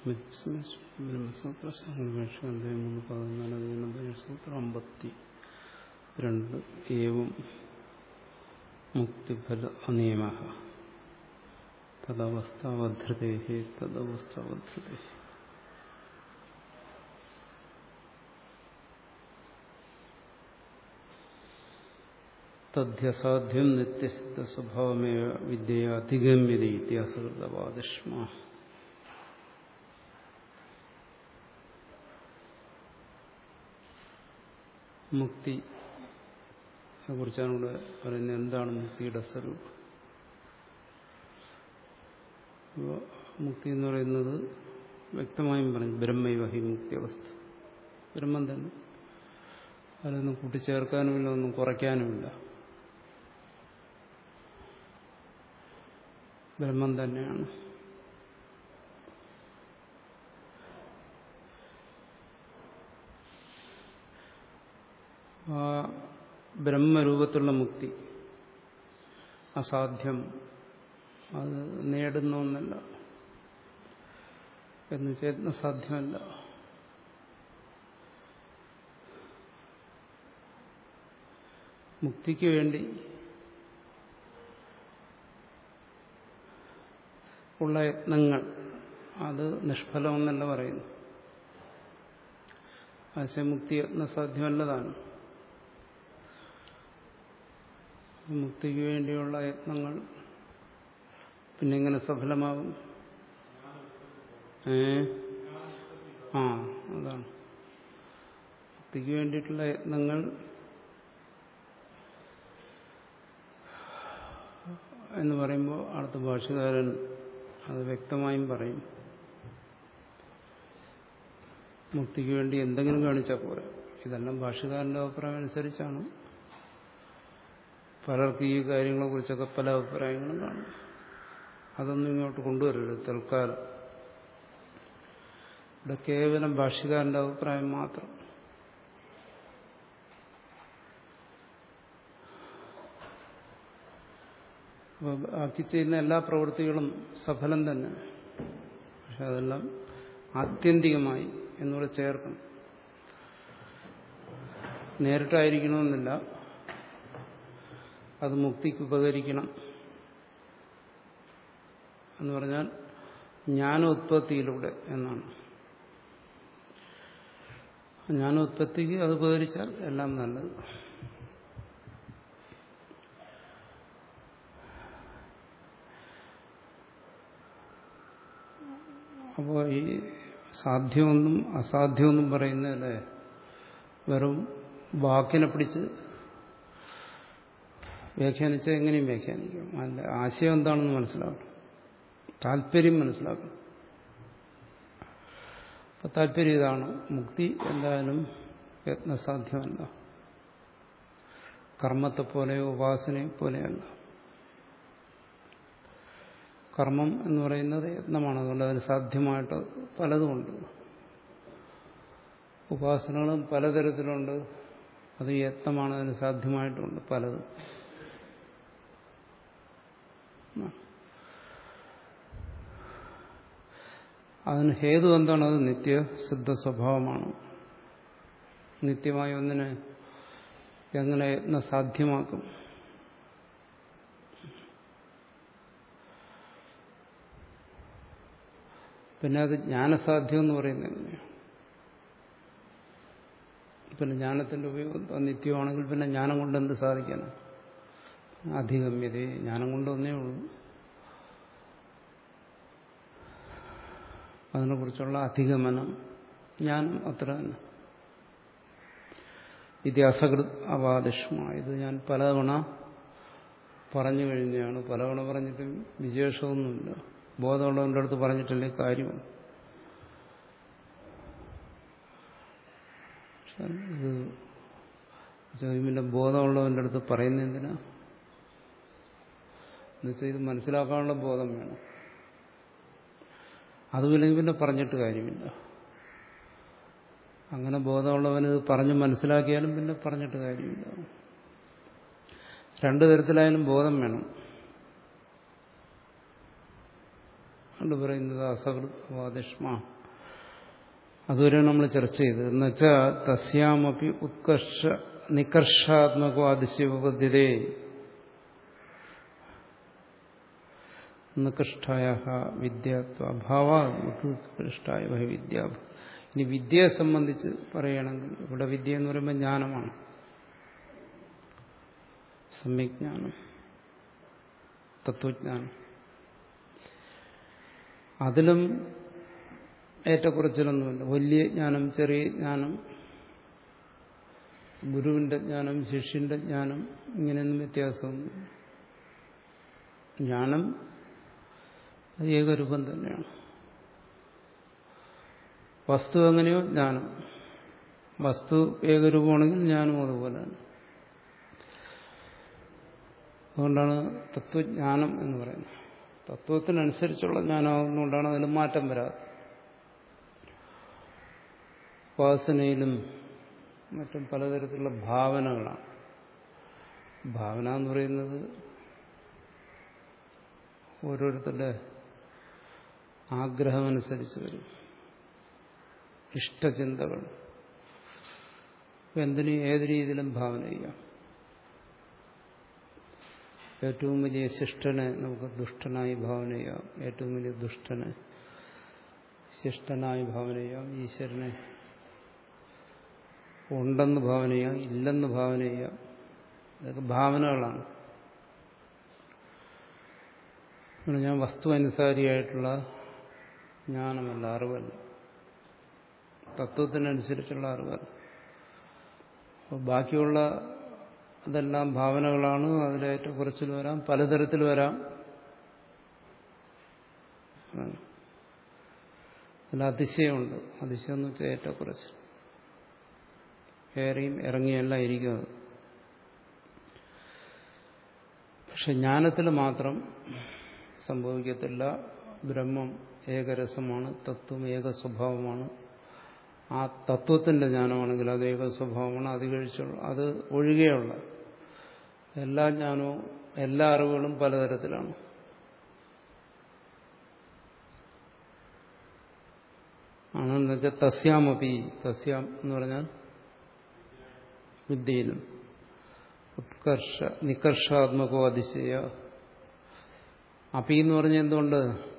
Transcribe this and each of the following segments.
ബ്രഹ്മസൂത്ര സംഘർഷാന്തേ മൂന്ന് പതിനാല് സൂത്രം അമ്പത്തി രണ്ട് ഏവം മുക്തിഫല അനിയമ തദവസ്ഥാവധൃതേ തദവസ്ഥാവധൃതേ തദ്ധ്യസാധ്യം നിത്യസിദ്ധ സ്വഭാവമേവ വിദ്യയ അധിഗമ്യത ഇത്യാസകൃതവാദിഷ്മ മുക്തി കുറിച്ചാണ് ഇവിടെ പറയുന്നത് എന്താണ് മുക്തിയുടെ സ്വരൂപം മുക്തി എന്ന് പറയുന്നത് വ്യക്തമായും പറഞ്ഞു ബ്രഹ്മൈവഹി മുക്തി അവസ്ഥ ബ്രഹ്മം തന്നെ അതിലൊന്നും കൂട്ടിച്ചേർക്കാനുമില്ല ഒന്നും കുറയ്ക്കാനുമില്ല ബ്രഹ്മം തന്നെയാണ് ആ ബ്രഹ്മരൂപത്തിലുള്ള മുക്തി അസാധ്യം അത് നേടുന്ന ഒന്നല്ല എന്ന് വെച്ചാൽ സാധ്യമല്ല മുക്തിക്ക് വേണ്ടി ഉള്ള യത്നങ്ങൾ അത് നിഷ്ഫലമെന്നല്ല പറയുന്നു ആശയമുക്തി യത്ന സാധ്യമല്ലതാണ് മുക്തിക്ക് വേണ്ടിയുള്ള യത്നങ്ങൾ പിന്നെ എങ്ങനെ സഫലമാകും ഏ ആ അതാണ് മുക്തിക്ക് വേണ്ടിയിട്ടുള്ള യത്നങ്ങൾ എന്ന് പറയുമ്പോൾ അടുത്ത ഭാഷകാരൻ അത് വ്യക്തമായും പറയും മുക്തിക്ക് വേണ്ടി എന്തെങ്കിലും കാണിച്ചാൽ പോരാ ഇതെല്ലാം ഭാഷകാരന്റെ അഭിപ്രായം അനുസരിച്ചാണ് പലർക്കും ഈ കാര്യങ്ങളെ കുറിച്ചൊക്കെ പല അഭിപ്രായങ്ങളും കാണും അതൊന്നും ഇങ്ങോട്ട് കൊണ്ടുവരരുത് തൽക്കാലം ഇവിടെ കേവലം ഭാഷ്യകാരന്റെ അഭിപ്രായം മാത്രം അപ്പോൾ ബാക്കി ചെയ്യുന്ന എല്ലാ പ്രവൃത്തികളും സഫലം തന്നെ പക്ഷെ അതെല്ലാം ആത്യന്തികമായി എന്നൂടെ ചേർക്കണം നേരിട്ടായിരിക്കണമെന്നില്ല അത് മുക്തിക്ക് ഉപകരിക്കണം എന്ന് പറഞ്ഞാൽ ജ്ഞാനോത്പത്തിയിലൂടെ എന്നാണ് ജ്ഞാനോത്പത്തിക്ക് അത് ഉപകരിച്ചാൽ എല്ലാം നല്ലത് അപ്പോൾ ഈ സാധ്യമൊന്നും അസാധ്യമൊന്നും പറയുന്നതല്ലേ വെറും വാക്കിനെ പിടിച്ച് വ്യാഖ്യാനിച്ചാൽ എങ്ങനെയും വ്യാഖ്യാനിക്കാം അല്ല ആശയം എന്താണെന്ന് മനസ്സിലാക്കണം താല്പര്യം മനസ്സിലാക്കണം അപ്പം താല്പര്യം ഇതാണ് മുക്തി എന്തായാലും യത്നസാധ്യമല്ല കർമ്മത്തെ പോലെയോ ഉപാസനയെ പോലെയല്ല കർമ്മം എന്ന് പറയുന്നത് യത്നമാണ് അതുകൊണ്ട് അതിന് സാധ്യമായിട്ട് പലതുമുണ്ട് ഉപാസനകളും പലതരത്തിലുണ്ട് അത് യത്നമാണ് അതിന് സാധ്യമായിട്ടുണ്ട് പലതും അതിന് ഹേതു എന്താണ് അത് നിത്യസിദ്ധ സ്വഭാവമാണ് നിത്യമായ ഒന്നിനെ എങ്ങനെ യത്ന സാധ്യമാക്കും പിന്നെ അത് ജ്ഞാനസാധ്യം എന്ന് പറയുന്നത് എങ്ങനെയാണ് പിന്നെ ജ്ഞാനത്തിന്റെ ഉപയോഗം നിത്യമാണെങ്കിൽ പിന്നെ ജ്ഞാനം കൊണ്ട് എന്ത് സാധിക്കണം അധിഗമ്യത ജ്ഞാനം കൊണ്ടൊന്നേ ഉള്ളൂ അതിനെക്കുറിച്ചുള്ള അധിഗമനം ജ്ഞാനം അത്ര തന്നെ ഇത് അസകൃത് അവാദിഷ്മ ഇത് ഞാൻ പലതവണ പറഞ്ഞു കഴിഞ്ഞാണ് പലതവണ പറഞ്ഞിട്ടും വിശേഷമൊന്നുമില്ല ബോധമുള്ളവൻ്റെ അടുത്ത് പറഞ്ഞിട്ടല്ലേ കാര്യമാണ് ഇത് ചോദ്യമില്ല ബോധമുള്ളവൻ്റെ അടുത്ത് പറയുന്ന എന്തിനാ എന്നുവെച്ചാൽ ഇത് മനസ്സിലാക്കാനുള്ള ബോധം വേണം അതുമില്ലെങ്കിൽ പിന്നെ പറഞ്ഞിട്ട് കാര്യമില്ല അങ്ങനെ ബോധമുള്ളവന് ഇത് പറഞ്ഞ് മനസ്സിലാക്കിയാലും പിന്നെ പറഞ്ഞിട്ട് കാര്യമില്ല രണ്ടു തരത്തിലായാലും ബോധം വേണം അതുകൊണ്ട് പറയുന്നത് അസകൃത് വാദിഷ്മ അതുവരെ നമ്മൾ ചർച്ച ചെയ്തത് എന്നുവെച്ചാൽ തസ്യാമപി ഉത്കർഷ നികർഷാത്മകോ അതിശയപദ്ധ്യതേ നികൃഷ്ടായ വിദ്യാത്വ അഭാവ നികൃഷ്ടായ വിദ്യ ഇനി വിദ്യയെ സംബന്ധിച്ച് പറയുകയാണെങ്കിൽ ഇവിടെ വിദ്യ എന്ന് പറയുമ്പോൾ ജ്ഞാനമാണ് സമ്യജ്ഞാനം തത്വജ്ഞാനം അതിലും ഏറ്റക്കുറച്ചിലൊന്നുമില്ല വലിയ ജ്ഞാനം ചെറിയ ജ്ഞാനം ഗുരുവിന്റെ ജ്ഞാനം ശിഷ്യന്റെ ജ്ഞാനം ഇങ്ങനെയൊന്നും വ്യത്യാസമൊന്നും ജ്ഞാനം അത് ഏകരൂപം തന്നെയാണ് വസ്തു എങ്ങനെയോ ജ്ഞാനം വസ്തു ഏകരൂപമാണെങ്കിൽ ജ്ഞാനം അതുപോലെയാണ് അതുകൊണ്ടാണ് തത്വജ്ഞാനം എന്ന് പറയുന്നത് തത്വത്തിനനുസരിച്ചുള്ള ജ്ഞാനമാകുന്നതുകൊണ്ടാണ് അതിന് മാറ്റം വരാത്തത് ഉപാസനയിലും മറ്റും പലതരത്തിലുള്ള ഭാവനകളാണ് ഭാവന എന്ന് പറയുന്നത് ഓരോരുത്തരുടെ ആഗ്രഹമനുസരിച്ച് വരും ഇഷ്ടചിന്തകൾ എന്തിനും ഏത് രീതിയിലും ഭാവന ചെയ്യാം ഏറ്റവും വലിയ ശിഷ്ടനെ നമുക്ക് ദുഷ്ടനായി ഭാവന ചെയ്യാം ഏറ്റവും വലിയ ദുഷ്ടനെ ശിഷ്ടനായി ഭാവന ചെയ്യാം ഈശ്വരനെ ഉണ്ടെന്ന് ഭാവന ചെയ്യാം ഇല്ലെന്ന് ഭാവന ചെയ്യാം ഇതൊക്കെ ഭാവനകളാണ് ഞാൻ വസ്തു അനുസാരിയായിട്ടുള്ള ജ്ഞാനമല്ല അറിവല്ല തത്വത്തിനനുസരിച്ചുള്ള അറിവല്ല അപ്പോൾ ബാക്കിയുള്ള അതെല്ലാം ഭാവനകളാണ് അതിലേറ്റ കുറച്ചിൽ വരാം പലതരത്തിൽ വരാം അതിൽ അതിശയമുണ്ട് അതിശയം എന്ന് വെച്ചാൽ ഏറ്റക്കുറച്ചിൽ കയറിയും ഇറങ്ങിയല്ല ഇരിക്കുന്നത് പക്ഷെ ജ്ഞാനത്തിൽ മാത്രം സംഭവിക്കത്തില്ല ബ്രഹ്മം ഏകരസമാണ് തത്വം ഏക സ്വഭാവമാണ് ആ തത്വത്തിന്റെ ജ്ഞാനമാണെങ്കിൽ അത് ഏക സ്വഭാവമാണ് അത് കഴിച്ചുള്ള അത് ഒഴികെയുള്ള എല്ലാ ജ്ഞാനവും എല്ലാ അറിവുകളും പലതരത്തിലാണ് ആണെന്ന് വെച്ചാൽ തസ്യാമപി തസ്യാം എന്ന് പറഞ്ഞാൽ വിദ്യയിലും ഉത്കർഷ നികർഷാത്മകോ അതിശയ അപി എന്ന് പറഞ്ഞ എന്തുകൊണ്ട്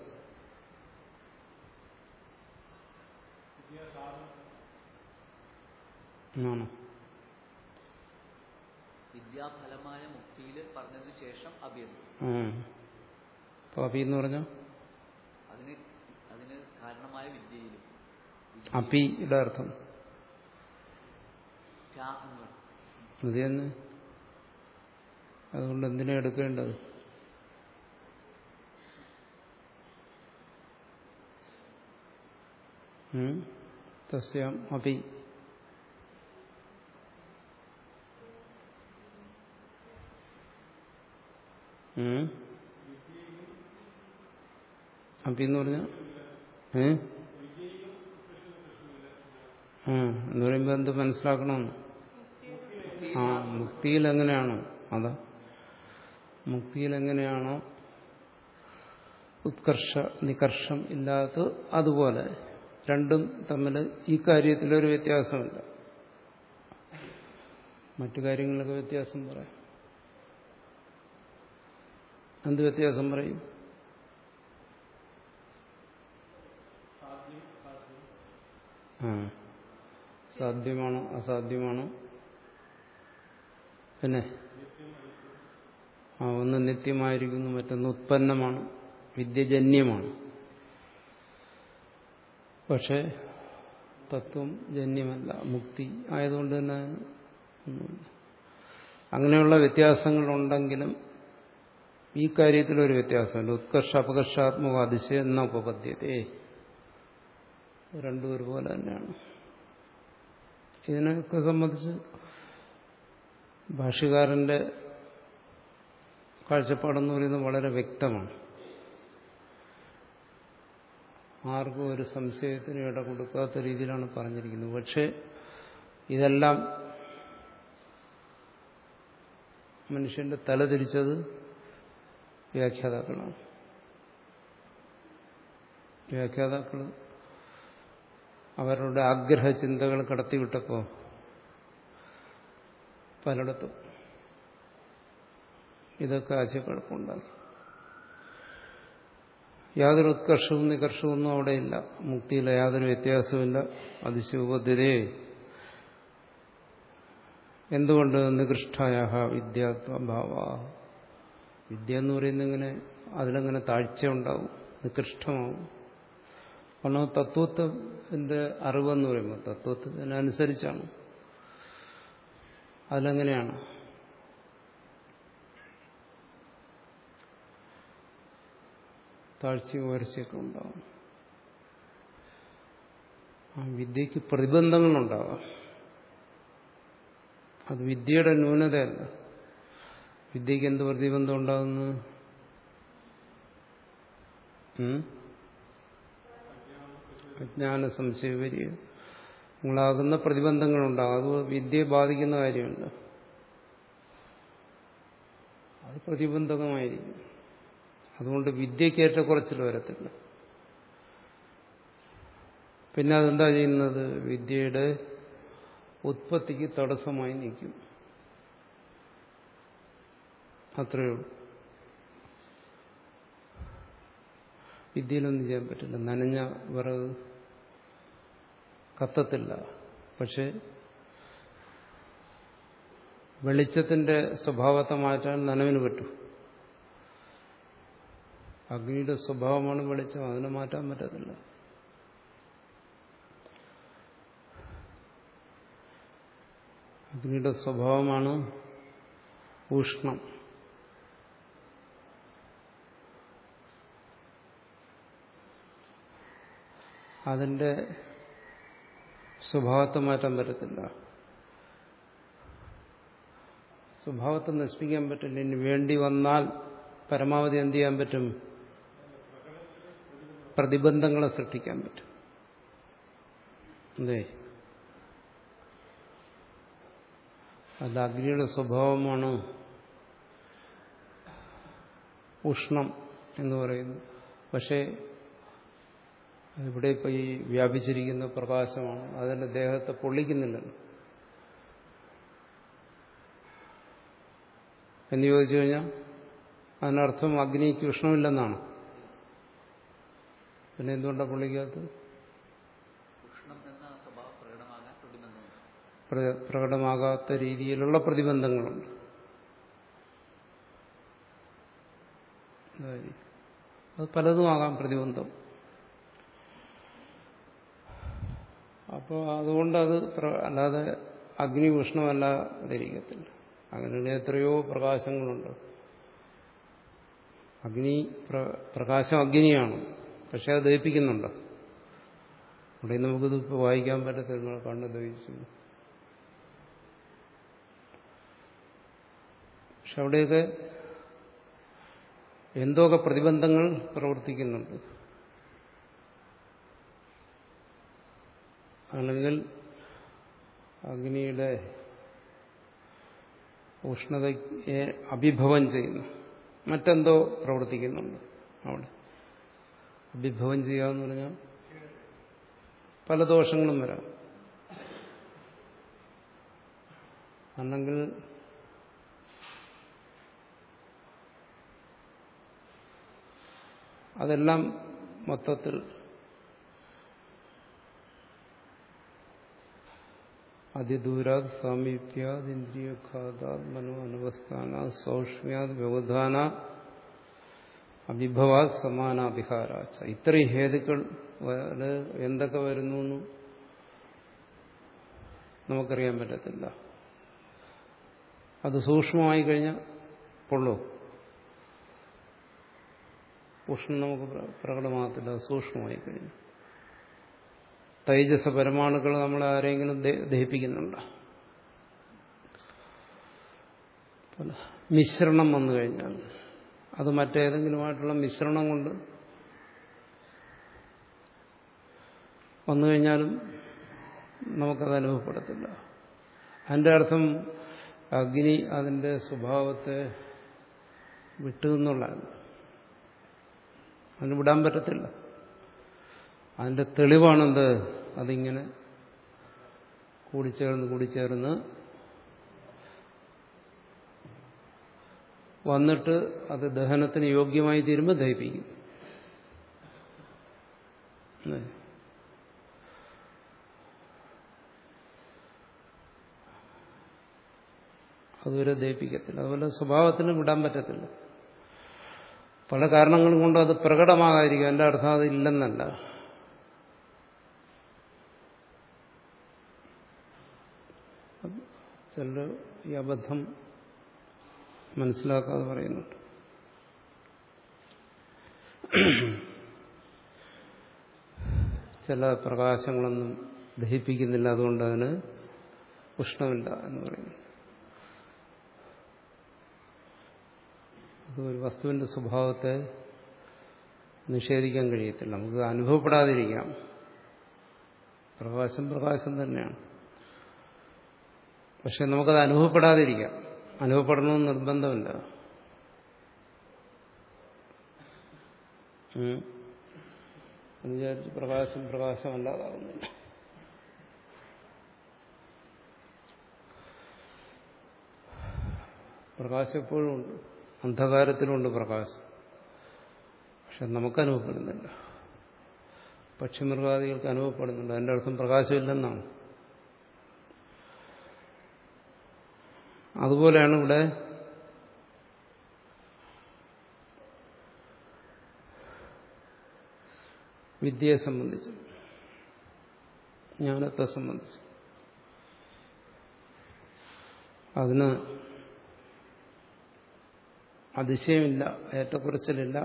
ആണോ വിദ്യാഫലമായ മുക്തിയിൽ പറഞ്ഞതിന് ശേഷം അഭിയന്തു അപ്പൊ അപി എന്ന് പറഞ്ഞ അതിന് അതിന് കാരണമായ വിദ്യയിലും അപിയുടെ അർത്ഥം ച എന്ന് പറയും. അത് തന്നെ അതുകൊണ്ട് എന്തിനാ എടുക്കേണ്ടത് ഉം? തസ്യാം അപി ഉം? അപി എന്ന് പറഞ്ഞ ഏ ആ എന്ന് പറയുമ്പോ എന്ത് മനസ്സിലാക്കണമെന്ന് ആ മുക്തിയിൽ എങ്ങനെയാണോ അതാ മുക്തിയിൽ എങ്ങനെയാണോ ഉത്കർഷ നികർഷം ഇല്ലാത്തത് അതുപോലെ രണ്ടും തമ്മിൽ ഈ കാര്യത്തിലൊരു വ്യത്യാസമില്ല മറ്റു കാര്യങ്ങളിലൊക്കെ വ്യത്യാസം പറയാം എന്ത് വ്യത്യാസം പറയും ആ സാധ്യമാണോ അസാധ്യമാണോ പിന്നെ ആ ഒന്ന് നിത്യമായിരിക്കുന്നു മറ്റൊന്ന് ഉത്പന്നമാണ് വിദ്യജന്യമാണ് പക്ഷെ തത്വം ജന്യമല്ല മുക്തി ആയതുകൊണ്ട് തന്നെ ഒന്നുമില്ല അങ്ങനെയുള്ള വ്യത്യാസങ്ങളുണ്ടെങ്കിലും ഈ കാര്യത്തിലൊരു വ്യത്യാസമുണ്ട് ഉത്കർഷ അപകർഷാത്മക അതിശയം എന്ന ഉപപദ്ധ്യതയെ രണ്ടും ഒരുപോലെ തന്നെയാണ് ഇതിനൊക്കെ സംബന്ധിച്ച് ഭാഷ്യകാരന്റെ കാഴ്ചപ്പാടെന്ന് പറയുന്നത് വളരെ വ്യക്തമാണ് ആർക്കും ഒരു സംശയത്തിന് ഇട കൊടുക്കാത്ത രീതിയിലാണ് പറഞ്ഞിരിക്കുന്നത് പക്ഷേ ഇതെല്ലാം മനുഷ്യന്റെ തല തിരിച്ചത് വ്യാഖ്യാതാക്കളാണ് വ്യാഖ്യാതാക്കൾ അവരുടെ ആഗ്രഹ ചിന്തകൾ കടത്തിവിട്ടപ്പോൾ പലയിടത്തും ഇതൊക്കെ ആശയക്കുഴപ്പമുണ്ടാക്കി യാതൊരു ഉത്കർഷവും നികർഷവും ഒന്നും അവിടെയില്ല മുക്തിയിലെ യാതൊരു വ്യത്യാസവുമില്ല അതിശൂപത്തിരേ എന്തുകൊണ്ട് നികൃഷ്ടായ വിദ്യാത്വഭാവ വിദ്യ എന്ന് പറയുന്നത് ഇങ്ങനെ അതിലങ്ങനെ താഴ്ച ഉണ്ടാവും നികൃഷ്ടമാവും കാരണം തത്വത്തിന്റെ അറിവെന്ന് പറയുമ്പോൾ തത്വത്തിനനുസരിച്ചാണ് അതിലെങ്ങനെയാണ് താഴ്ചയും ഉയർച്ചയൊക്കെ ഉണ്ടാവും ആ വിദ്യക്ക് പ്രതിബന്ധങ്ങളുണ്ടാവാം അത് വിദ്യയുടെ ന്യൂനതയല്ല വിദ്യക്ക് എന്ത് പ്രതിബന്ധം ഉണ്ടാകുന്നു അജ്ഞാന സംശയവരിയ നിങ്ങളാകുന്ന പ്രതിബന്ധങ്ങളുണ്ടാകും അത് വിദ്യയെ ബാധിക്കുന്ന കാര്യമുണ്ട് അത് പ്രതിബന്ധകമായിരിക്കും അതുകൊണ്ട് വിദ്യയ്ക്ക് ഏറ്റക്കുറച്ചിൽ വരത്തില്ല പിന്നെ അതെന്താ ചെയ്യുന്നത് വിദ്യയുടെ ഉത്പത്തിക്ക് തടസ്സമായി നിൽക്കും അത്രയേ ഉള്ളൂ വിദ്യയിലൊന്നും ചെയ്യാൻ പറ്റില്ല നനഞ്ഞ വിറക് കത്തത്തില്ല പക്ഷെ വെളിച്ചത്തിന്റെ സ്വഭാവത്തെ മാറ്റാൻ നനവിന് പറ്റും അഗ്നിയുടെ സ്വഭാവമാണ് വെളിച്ചം അതിനെ മാറ്റാൻ പറ്റത്തില്ല അഗ്നിയുടെ സ്വഭാവമാണ് ഊഷ്ണം അതിന്റെ സ്വഭാവത്തെ മാറ്റാൻ പറ്റത്തില്ല സ്വഭാവത്തെ നശിപ്പിക്കാൻ പറ്റില്ല ഇനി വേണ്ടി വന്നാൽ പരമാവധി എന്ത് ചെയ്യാൻ പറ്റും പ്രതിബന്ധങ്ങളെ സൃഷ്ടിക്കാൻ പറ്റും അതെ അത് അഗ്നിയുടെ സ്വഭാവമാണ് ഉഷ്ണം എന്ന് പറയുന്നു പക്ഷേ ഇവിടെ ഇപ്പൊ ഈ വ്യാപിച്ചിരിക്കുന്ന പ്രകാശമാണ് അതിന്റെ ദേഹത്തെ പൊള്ളിക്കുന്നില്ലല്ലോ എന്ന് ചോദിച്ചു കഴിഞ്ഞാൽ അതിനർത്ഥം അഗ്നിക്ക് ഉഷ്ണമില്ലെന്നാണ് പിന്നെ എന്തുകൊണ്ടാണ് പൊള്ളിക്കാത്തത് ഉഷ്ണം എന്ന സ്വഭാവം പ്രകടമാകാൻ പ്രതിബന്ധമുണ്ട് പ്ര- പ്രകടമാകാത്ത രീതിയിലുള്ള പ്രതിബന്ധങ്ങളുണ്ട് അതായിരിക്കും. അത് പലതുമാകാം പ്രതിബന്ധം അപ്പോൾ അതുകൊണ്ട് അത് പ്ര- അല്ലാതെ അഗ്നി ഉഷ്ണമല്ലാതിരിക്കത്തില്ല അങ്ങനെയുള്ള എത്രയോ പ്രകാശങ്ങളുണ്ട് അഗ്നി പ്ര- പ്രകാശം അഗ്നിയാണ് പക്ഷെ അത് ദഹിപ്പിക്കുന്നുണ്ട് അവിടെ നമുക്കിത് ഇപ്പോൾ വായിക്കാൻ പറ്റത്തില്ല കണ്ണ് ദഹിച്ചു പക്ഷെ അവിടെയൊക്കെ എന്തൊക്കെ പ്രതിബന്ധങ്ങൾ പ്രവർത്തിക്കുന്നുണ്ട് അല്ലെങ്കിൽ അഗ്നിയുടെ ഉഷ്ണതയെ അഭിഭവം ചെയ്യുന്നു മറ്റെന്തോ പ്രവർത്തിക്കുന്നുണ്ട് അവിടെ അഭിഭവം ചെയ്യുക എന്ന് പറഞ്ഞാൽ പല ദോഷങ്ങളും വരാം അല്ലെങ്കിൽ അതെല്ലാം മൊത്തത്തിൽ അതിദൂരാത് സാമീപ്യാത് ഇന്ദ്രിയഘാതാത് മനോ അനുവസ്ഥാന സൗഷ്മ്യാത് വ്യവധാന അഭിഭവാത് സമാനാഭിഹാരാച്ച ഇത്രയും ഹേതുക്കൾ വരെ എന്തൊക്കെ വരുന്നു എന്ന് നമുക്കറിയാൻ പറ്റത്തില്ല അത് സൂക്ഷ്മമായി കഴിഞ്ഞാൽ പൊള്ളൂ ഉഷ്ണം നമുക്ക് പ്ര- പ്രകടമാകത്തില്ല അത് സൂക്ഷ്മമായി കഴിഞ്ഞു തൈജസ പരമാണുക്കൾ നമ്മളെ ആരെങ്കിലും ദ- ദഹിപ്പിക്കുന്നുണ്ടോ പല മിശ്രണം വന്നു കഴിഞ്ഞാൽ അത് മറ്റേതെങ്കിലുമായിട്ടുള്ള മിശ്രണം കൊണ്ട് വന്നു കഴിഞ്ഞാലും നമുക്കത് അനുഭവപ്പെടത്തില്ല അതിൻ്റെ അർത്ഥം അഗ്നി അതിൻ്റെ സ്വഭാവത്തെ വിട്ടു എന്നുള്ളതാണ് അതിന് വിടാൻ പറ്റത്തില്ല അതിന്റെ തെളിവാണെന്ത് അതിങ്ങനെ കൂടിച്ചേർന്ന് കൂടിച്ചേർന്ന് വന്നിട്ട് അത് ദഹനത്തിന് യോഗ്യമായി തീരുമ്പോൾ ദഹിപ്പിക്കും അല്ലേ? അതുവരെ ദഹിപ്പിക്കത്തില്ല അതുപോലെ സ്വഭാവത്തിന് വിടാൻ പറ്റത്തില്ല പല കാരണങ്ങളും കൊണ്ട് അത് പ്രകടമാകാതിരിക്കും എൻ്റെ അർത്ഥം അത് ഇല്ലെന്നല്ല ചിലർ ഈ അബദ്ധം മനസ്സിലാക്കാതെ പറയുന്നുണ്ട് ചില പ്രകാശങ്ങളൊന്നും ദഹിപ്പിക്കുന്നില്ല അതുകൊണ്ട് അതിന് ഉഷ്ണമില്ല എന്ന് പറയുന്നു അത് ഒരു വസ്തുവിന്റെ സ്വഭാവത്തെ നിഷേധിക്കാൻ കഴിയത്തില്ല നമുക്ക് അനുഭവപ്പെടാതിരിക്കാം പ്രകാശം പ്രകാശം തന്നെയാണ് പക്ഷെ നമുക്കത് അനുഭവപ്പെടാതിരിക്കാം അനുഭവപ്പെടണമെന്ന് നിർബന്ധമില്ല ഉം. എന്ന് വിചാരിച്ച് പ്രകാശം പ്രകാശമല്ലാതാകുന്നില്ല പ്രകാശം എപ്പോഴും ഉണ്ട് അന്ധകാരത്തിലുണ്ട് പ്രകാശം പക്ഷെ നമുക്ക് അനുഭവപ്പെടുന്നില്ല പക്ഷിമൃഗാദികൾക്ക് അനുഭവപ്പെടുന്നുണ്ട് അതിൻ്റെ അർത്ഥം പ്രകാശമില്ലെന്നാണ് അതുപോലെയാണ് ഇവിടെ വിദ്യയെ സംബന്ധിച്ച് ജ്ഞാനത്തെ സംബന്ധിച്ച് അതിന് അതിശയമില്ല ഏറ്റക്കുറച്ചിലില്ല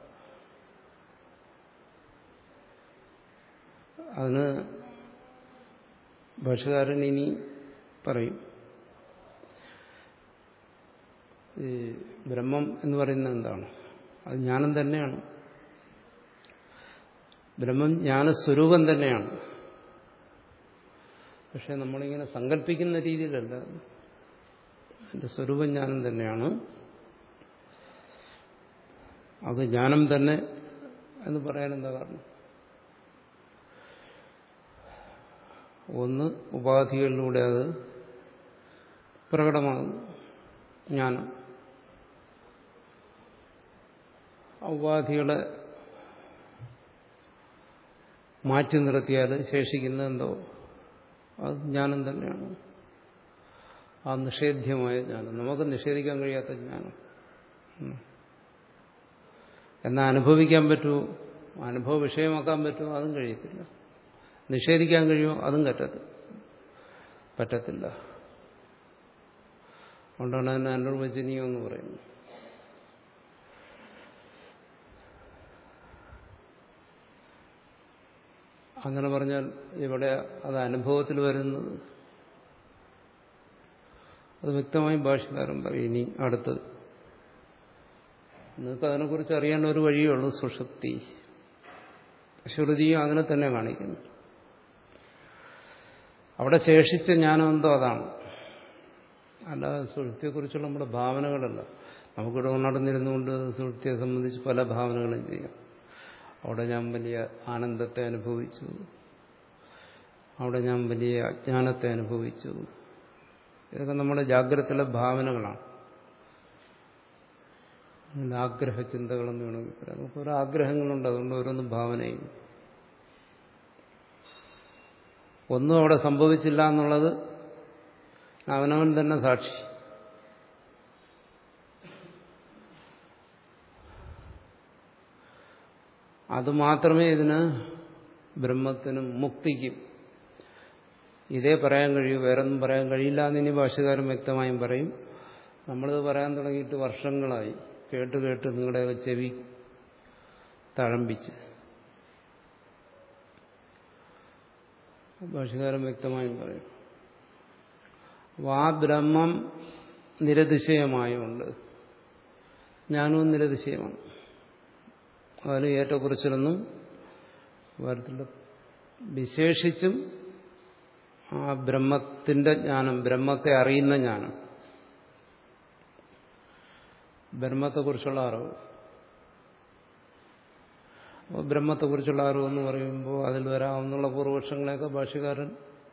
അതിന് ഭാഷകാരൻ ഇനി പറയും ഈ ബ്രഹ്മം എന്ന് പറയുന്നത് എന്താണ് അത് ജ്ഞാനം തന്നെയാണ് ബ്രഹ്മം ജ്ഞാനസ്വരൂപം തന്നെയാണ് പക്ഷെ നമ്മളിങ്ങനെ സങ്കല്പിക്കുന്ന രീതിയിലല്ല അതിന്റെ സ്വരൂപം ജ്ഞാനം തന്നെയാണ് അത് ജ്ഞാനം തന്നെ എന്ന് പറയാൻ എന്താ കാരണം ഒന്ന് ഉപാധികളിലൂടെ അത് പ്രകടമാകുന്നു ജ്ഞാനം ആ ഉപാധികളെ മാറ്റി നിർത്തിയാൽ ശേഷിക്കുന്ന എന്തോ അത് ജ്ഞാനം തന്നെയാണ് ആ നിഷേധ്യമായ ജ്ഞാനം നമുക്ക് നിഷേധിക്കാൻ കഴിയാത്ത ജ്ഞാനം ഉം. എന്നാൽ അനുഭവിക്കാൻ പറ്റുമോ അനുഭവ വിഷയമാക്കാൻ പറ്റുമോ അതും കഴിയത്തില്ല നിഷേധിക്കാൻ കഴിയുമോ അതും പറ്റത്തില്ല പറ്റത്തില്ല അതുകൊണ്ടാണ് അതിനെ അനിർവചനീയം എന്ന് പറയുന്നത് അങ്ങനെ പറഞ്ഞാൽ ഇവിടെ അത് അനുഭവത്തിൽ വരുന്നത് അത് വ്യക്തമായും ഭാഷകാരൻ പറയും ഇനി അടുത്ത് നിങ്ങൾക്ക് അതിനെക്കുറിച്ച് അറിയാൻ ഒരു വഴിയേ ഉള്ളൂ സുഷുപ്തി ശ്രുതിയും അങ്ങനെ തന്നെ കാണിക്കുന്നു അവിടെ ശേഷിച്ച ജ്ഞാനം എന്തോ അതാണ് അല്ലാതെ സുഷുപ്തിയെക്കുറിച്ചുള്ള നമ്മുടെ ഭാവനകളല്ല നമുക്കിവിടെ ഉണർന്നിരുന്നുകൊണ്ട് സുഷുപ്തിയെ സംബന്ധിച്ച് പല ഭാവനകളും ചെയ്യാം അവിടെ ഞാൻ വലിയ ആനന്ദത്തെ അനുഭവിച്ചു അവിടെ ഞാൻ വലിയ അജ്ഞാനത്തെ അനുഭവിച്ചു ഇതൊക്കെ നമ്മുടെ ജാഗ്രതയിലെ ഭാവനകളാണ് അതിന്റെ ആഗ്രഹ ചിന്തകളെന്ന് വേണമെങ്കിൽ പറയാം നമുക്ക് ഓരോ ആഗ്രഹങ്ങളുണ്ട് അതുകൊണ്ട് ഓരോന്നും ഭാവന ചെയ്യും ഒന്നും അവിടെ സംഭവിച്ചില്ല എന്നുള്ളത് അവനവൻ തന്നെ സാക്ഷി അത് മാത്രമേ ഇതിന് ബ്രഹ്മത്തിനും മുക്തിക്കും ഇതേ പറയാൻ കഴിയൂ വേറൊന്നും പറയാൻ കഴിയില്ല എന്ന് ഇനി ഭാഷകാരൻ വ്യക്തമായും പറയും നമ്മളിത് പറയാൻ തുടങ്ങിയിട്ട് വർഷങ്ങളായി കേട്ട് കേട്ട് നിങ്ങളുടെയൊക്കെ ചെവി തഴമ്പിച്ച് ഭാഷകാരൻ വ്യക്തമായും പറയും അപ്പോൾ ആ ബ്രഹ്മം നിരതിശയമായുണ്ട് ജ്ഞാനവും നിരതിശയമാണ് അതിന് ഏറ്റക്കുറിച്ചിലൊന്നും വരത്തില്ല വിശേഷിച്ചും ആ ബ്രഹ്മത്തിന്റെ ജ്ഞാനം ബ്രഹ്മത്തെ അറിയുന്ന ജ്ഞാനം ബ്രഹ്മത്തെക്കുറിച്ചുള്ള അറിവ് അപ്പോൾ ബ്രഹ്മത്തെക്കുറിച്ചുള്ള അറിവെന്ന് പറയുമ്പോൾ അതിൽ വരാവുന്നുള്ള പൂർവപക്ഷങ്ങളെയൊക്കെ ഭാഷകാരൻ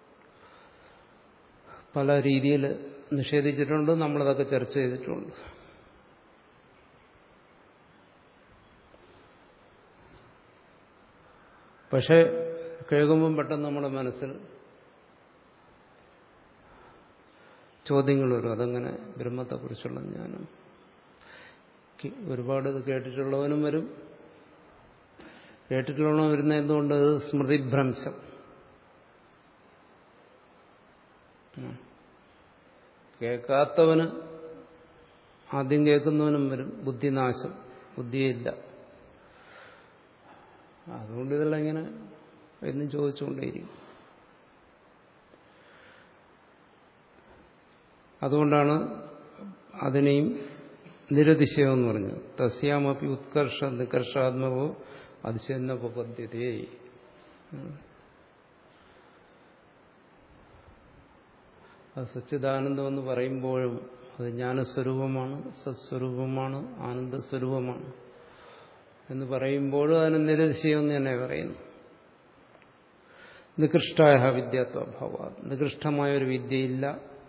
പല രീതിയിൽ നിഷേധിച്ചിട്ടുണ്ട് നമ്മളതൊക്കെ ചർച്ച ചെയ്തിട്ടുണ്ട് പക്ഷെ കേൾക്കുമ്പം പെട്ടെന്ന് നമ്മുടെ മനസ്സിൽ ചോദ്യങ്ങൾ വരും അതങ്ങനെ ബ്രഹ്മത്തെക്കുറിച്ചുള്ള ജ്ഞാനം ഒരുപാട് ഇത് കേട്ടിട്ടുള്ളവനും വരും കേട്ടിട്ടുള്ളവനും വരുന്ന എന്തുകൊണ്ട് സ്മൃതിഭ്രംശം കേൾക്കാത്തവന് ആദ്യം കേൾക്കുന്നവനും വരും ബുദ്ധിനാശം ബുദ്ധിയില്ല അതുകൊണ്ട് ഇതെല്ലാം ഇങ്ങനെ എന്നും ചോദിച്ചുകൊണ്ടേയിരിക്കും അതുകൊണ്ടാണ് അതിനെയും നിരതിശയമെന്ന് പറഞ്ഞു തസ്യാമപ്പി ഉത്കർഷ നികർഷാത്മകോ അതിശയന്നപദ്ധ്യതേ അത് സച്ചിദാനന്ദം എന്ന് പറയുമ്പോഴും അത് ജ്ഞാനസ്വരൂപമാണ് സത്സ്വരൂപമാണ് ആനന്ദസ്വരൂപമാണ് എന്ന് പറയുമ്പോഴും അതിന് നിരതിശയമെന്ന് തന്നെ പറയുന്നു നികൃഷ്ടായ വിദ്യാത്വഭാവ നികൃഷ്ടമായ ഒരു വിദ്യയില്ല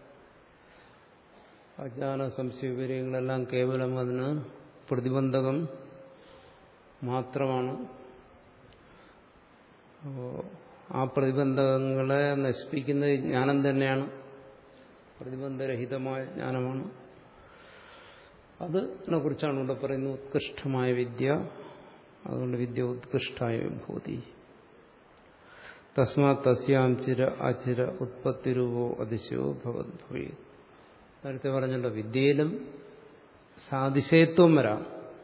അജ്ഞാന സംശയവിവരങ്ങളെല്ലാം കേവലം അതിന് പ്രതിബന്ധകം മാത്രമാണ് അപ്പോൾ ആ പ്രതിബന്ധങ്ങളെ നശിപ്പിക്കുന്നത് ജ്ഞാനം തന്നെയാണ് പ്രതിബന്ധരഹിതമായ ജ്ഞാനമാണ് അതിനെ കുറിച്ചാണ് ഇവിടെ പറയുന്നത് ഉത്കൃഷ്ടമായ വിദ്യ അതുകൊണ്ട് വിദ്യ ഉത്കൃഷ്ടായ വിഭൂതി തസ്മാ തസ്യാം ചിര അചിര ഉത്പത്തിരൂപോ അതിശയോ ഭവദ്ഭവേ നേരത്തെ പറഞ്ഞല്ലോ വിദ്യയിലും സാതിശയത്വം വരാം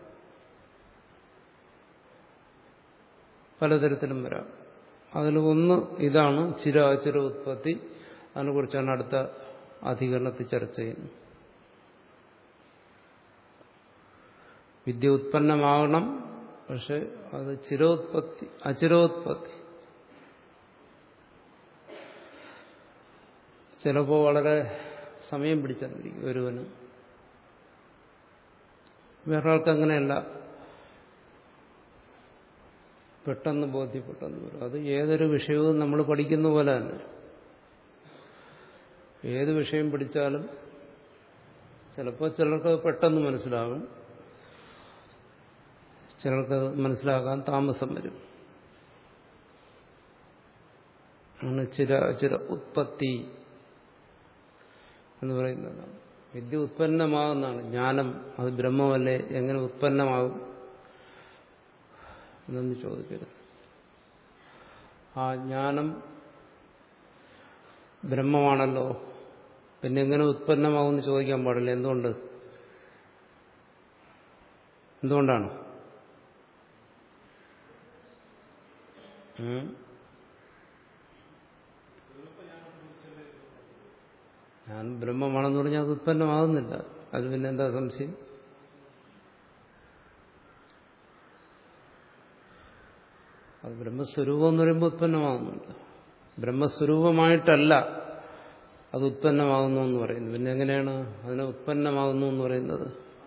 പലതരത്തിലും വരാം അതിൽ ഒന്ന് ഇതാണ് ചിര അചിര ഉത്പത്തി അതിനെക്കുറിച്ചാണ് അടുത്ത അധികരണത്തിൽ ചർച്ച ചെയ്യുന്നത് വിദ്യ ഉത്പന്നമാകണം പക്ഷെ അത് ചിരോത്പത്തി അചിരോത്പത്തി ചിലപ്പോൾ വളരെ സമയം പിടിച്ചെന്നിരിക്കും ഒരുവന് വേറൊരാൾക്ക് അങ്ങനെയല്ല പെട്ടെന്ന് ബോധ്യപ്പെട്ടെന്ന് വരും അത് ഏതൊരു വിഷയവും നമ്മൾ പഠിക്കുന്ന പോലെ തന്നെ ഏത് വിഷയം പഠിച്ചാലും ചിലപ്പോൾ ചിലർക്ക് പെട്ടെന്ന് മനസ്സിലാകും ചിലർക്ക് മനസ്സിലാക്കാൻ താമസം വരും ആണ് ചിര ചിര ഉത്പത്തി എന്ന് പറയുന്നതാണ് വിദ്യ ഉത്പന്നമാകുന്നതാണ് ജ്ഞാനം അത് ബ്രഹ്മമല്ലേ എങ്ങനെ ഉത്പന്നമാകും എന്നൊന്ന് ചോദിക്കരുത് ആ ജ്ഞാനം ബ്രഹ്മമാണല്ലോ പിന്നെ എങ്ങനെ ഉത്പന്നമാകുമെന്ന് ചോദിക്കാൻ പാടില്ല എന്തുകൊണ്ട് എന്തുകൊണ്ടാണ് ഞാൻ ബ്രഹ്മമാണെന്ന് പറഞ്ഞാൽ അത് ഉത്പന്നമാകുന്നില്ല അത് പിന്നെ എന്താ സംശയം അത് ബ്രഹ്മസ്വരൂപം എന്ന് പറയുമ്പോൾ ഉത്പന്നമാകുന്നുണ്ട് ബ്രഹ്മസ്വരൂപമായിട്ടല്ല അത് ഉത്പന്നമാകുന്നു എന്ന് പറയുന്നു പിന്നെ എങ്ങനെയാണ് അതിനെ ഉത്പന്നമാകുന്നു എന്ന് പറയുന്നത്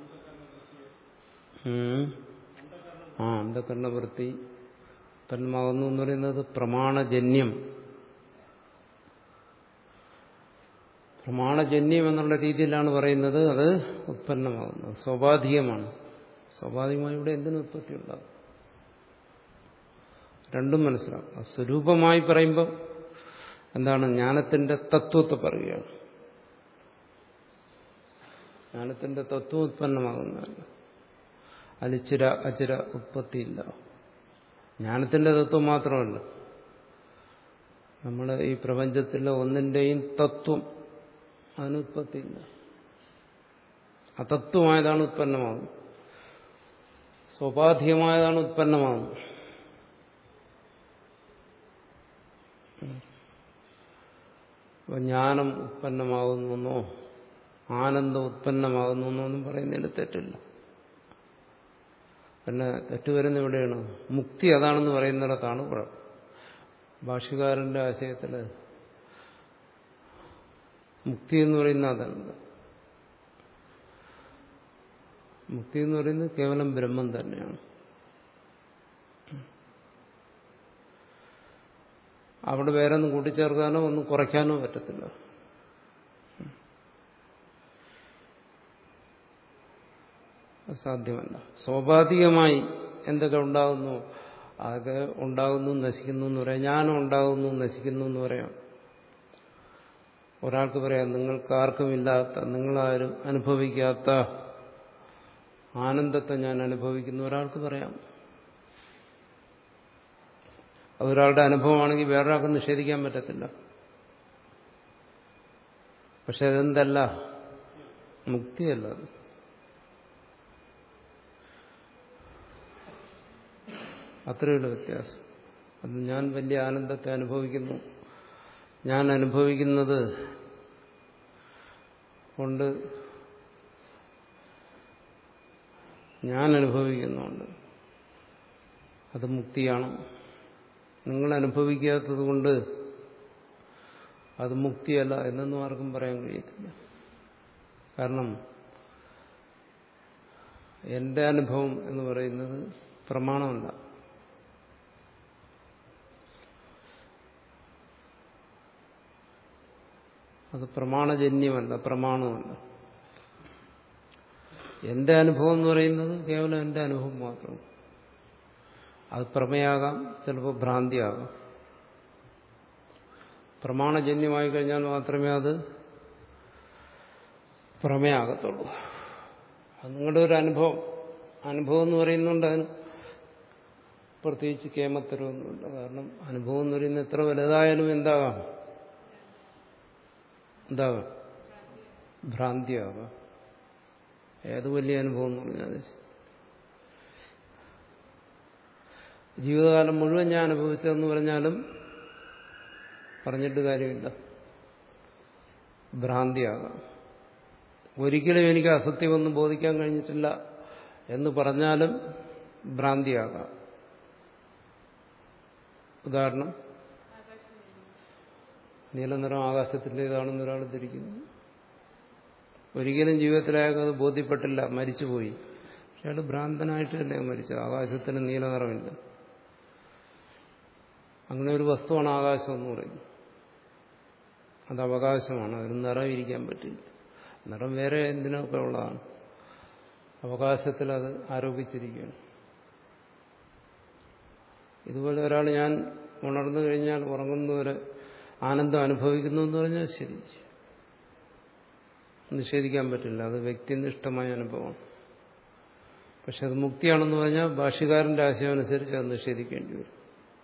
ആ അന്ധകരണവൃത്തി ഉത്പന്നമാകുന്നു എന്ന് പറയുന്നത് പ്രമാണജന്യം പ്രമാണജന്യം എന്നുള്ള രീതിയിലാണ് പറയുന്നത് അത് ഉത്പന്നമാകുന്നത് സ്വാഭാവികമാണ് സ്വാഭാവികമായി ഇവിടെ എന്തിനു ഉത്പത്തി ഉണ്ടാകും രണ്ടും മനസ്സിലാവും സ്വരൂപമായി പറയുമ്പോൾ എന്താണ് ജ്ഞാനത്തിന്റെ തത്വത്തെ പറയുകയാണ് ജ്ഞാനത്തിന്റെ തത്വം ഉത്പന്നമാകുന്നതല്ല അതിൽ ചിര അചിര ഉത്പത്തിയില്ല ജ്ഞാനത്തിന്റെ തത്വം മാത്രമല്ല നമ്മൾ ഈ പ്രപഞ്ചത്തിലെ ഒന്നിന്റെയും തത്വം അതിന് ഉത്പത്തിയില്ല അതത്വമായതാണ് ഉത്പന്നമാകുന്നത് സ്വാഭാധികമായതാണ് ഉത്പന്നമാകുന്നത് അപ്പോൾ ജ്ഞാനം ഉത്പന്നമാകുന്നെന്നോ ആനന്ദം ഉത്പന്നമാകുന്നു എന്നൊന്നും പറയുന്നതിൽ തെറ്റില്ല പിന്നെ തെറ്റുവരുന്ന എവിടെയാണ് മുക്തി അതാണെന്ന് പറയുന്നിടത്താണ് കുഴപ്പം ഭാഷ്യകാരന്റെ ആശയത്തിൽ മുക്തി എന്ന് പറയുന്ന അതല്ല മുക്തി എന്ന് പറയുന്നത് കേവലം ബ്രഹ്മം തന്നെയാണ് അവിടെ വേറെ ഒന്നും കൂട്ടിച്ചേർക്കാനോ ഒന്നും കുറയ്ക്കാനോ പറ്റത്തില്ല അത് സാധ്യമല്ല സ്വാഭാവികമായി എന്തൊക്കെ ഉണ്ടാകുന്നു അതൊക്കെ ഉണ്ടാകുന്നു നശിക്കുന്നു എന്ന് പറയാം ഞാനും ഉണ്ടാകുന്നു നശിക്കുന്നു എന്ന് പറയാം ഒരാൾക്ക് പറയാം നിങ്ങൾക്ക് ആർക്കുമില്ലാത്ത നിങ്ങളാരും അനുഭവിക്കാത്ത ആനന്ദത്തെ ഞാൻ അനുഭവിക്കുന്നു ഒരാൾക്ക് പറയാം അതൊരാളുടെ അനുഭവമാണെങ്കിൽ വേറൊരാൾക്ക് നിഷേധിക്കാൻ പറ്റത്തില്ല പക്ഷെ അതെന്തല്ല മുക്തിയല്ല അത് അത്രയുള്ള വ്യത്യാസം അത് ഞാൻ വലിയ ആനന്ദത്തെ അനുഭവിക്കുന്നു ഞാൻ അനുഭവിക്കുന്നത് കൊണ്ട് ഞാൻ അനുഭവിക്കുന്നുണ്ട് അത് മുക്തിയാണ് നിങ്ങൾ അനുഭവിക്കാത്തത് കൊണ്ട് അത് മുക്തിയല്ല എന്നൊന്നും ആർക്കും പറയാൻ കഴിയത്തില്ല കാരണം എന്റെ അനുഭവം എന്ന് പറയുന്നത് പ്രമാണമല്ല അത് പ്രമാണജന്യമല്ല പ്രമാണമല്ല എന്റെ അനുഭവം എന്ന് പറയുന്നത് കേവലം എന്റെ അനുഭവം മാത്രം അത് പ്രമേയാകാം ചിലപ്പോൾ ഭ്രാന്തിയാകാം പ്രമാണജന്യമായി കഴിഞ്ഞാൽ മാത്രമേ അത് പ്രമേയാകത്തുള്ളൂ അത് നിങ്ങളുടെ ഒരു അനുഭവം അനുഭവം എന്ന് പറയുന്നുണ്ട് അതിന് പ്രത്യേകിച്ച് കേമത്തരമൊന്നുമില്ല കാരണം അനുഭവം എന്ന് പറയുന്നത് എത്ര വലുതായാലും എന്താകാം എന്താകാം ഭ്രാന്തിയാകാം ഏത് വലിയ അനുഭവം എന്ന് പറഞ്ഞാൽ ജീവിതകാലം മുഴുവൻ ഞാൻ അനുഭവിച്ചതെന്ന് പറഞ്ഞാലും പറഞ്ഞിട്ട് കാര്യമില്ല ഭ്രാന്തിയാകാം ഒരിക്കലും എനിക്ക് അസത്യമൊന്നും ബോധിക്കാൻ കഴിഞ്ഞിട്ടില്ല എന്ന് പറഞ്ഞാലും ഭ്രാന്തിയാകാം ഉദാഹരണം നീലനിറം ആകാശത്തിൻ്റെതാണെന്ന് ഒരാൾ ധരിക്കുന്നു ഒരിക്കലും ജീവിതത്തിൽ അയാൾക്ക് അത് ബോധ്യപ്പെട്ടില്ല മരിച്ചുപോയി പക്ഷെ അയാൾ ഭ്രാന്തനായിട്ട് തന്നെ മരിച്ചത് ആകാശത്തിന് നീലനിറമില്ല അങ്ങനെ ഒരു വസ്തുവാണ് ആകാശം എന്ന് പറയുന്നത് അത് അവകാശമാണ് അതിന് നിറം ഇരിക്കാൻ പറ്റില്ല നിറം വേറെ എന്തിനൊക്കെ ഉള്ളതാണ് അവകാശത്തിൽ അത് ആരോപിച്ചിരിക്കുകയാണ് ഇതുപോലെ ഒരാൾ ഞാൻ ഉണർന്നു കഴിഞ്ഞാൽ ഉറങ്ങുന്നവരെ ആനന്ദം അനുഭവിക്കുന്നു എന്ന് പറഞ്ഞാൽ ശരി നിഷേധിക്കാൻ പറ്റില്ല അത് വ്യക്തിനിഷ്ഠമായ അനുഭവമാണ് പക്ഷെ അത് മുക്തിയാണെന്ന് പറഞ്ഞാൽ ഭാഷ്യകാരന്റെ ആശയം അനുസരിച്ച് അത് നിഷേധിക്കേണ്ടി വരും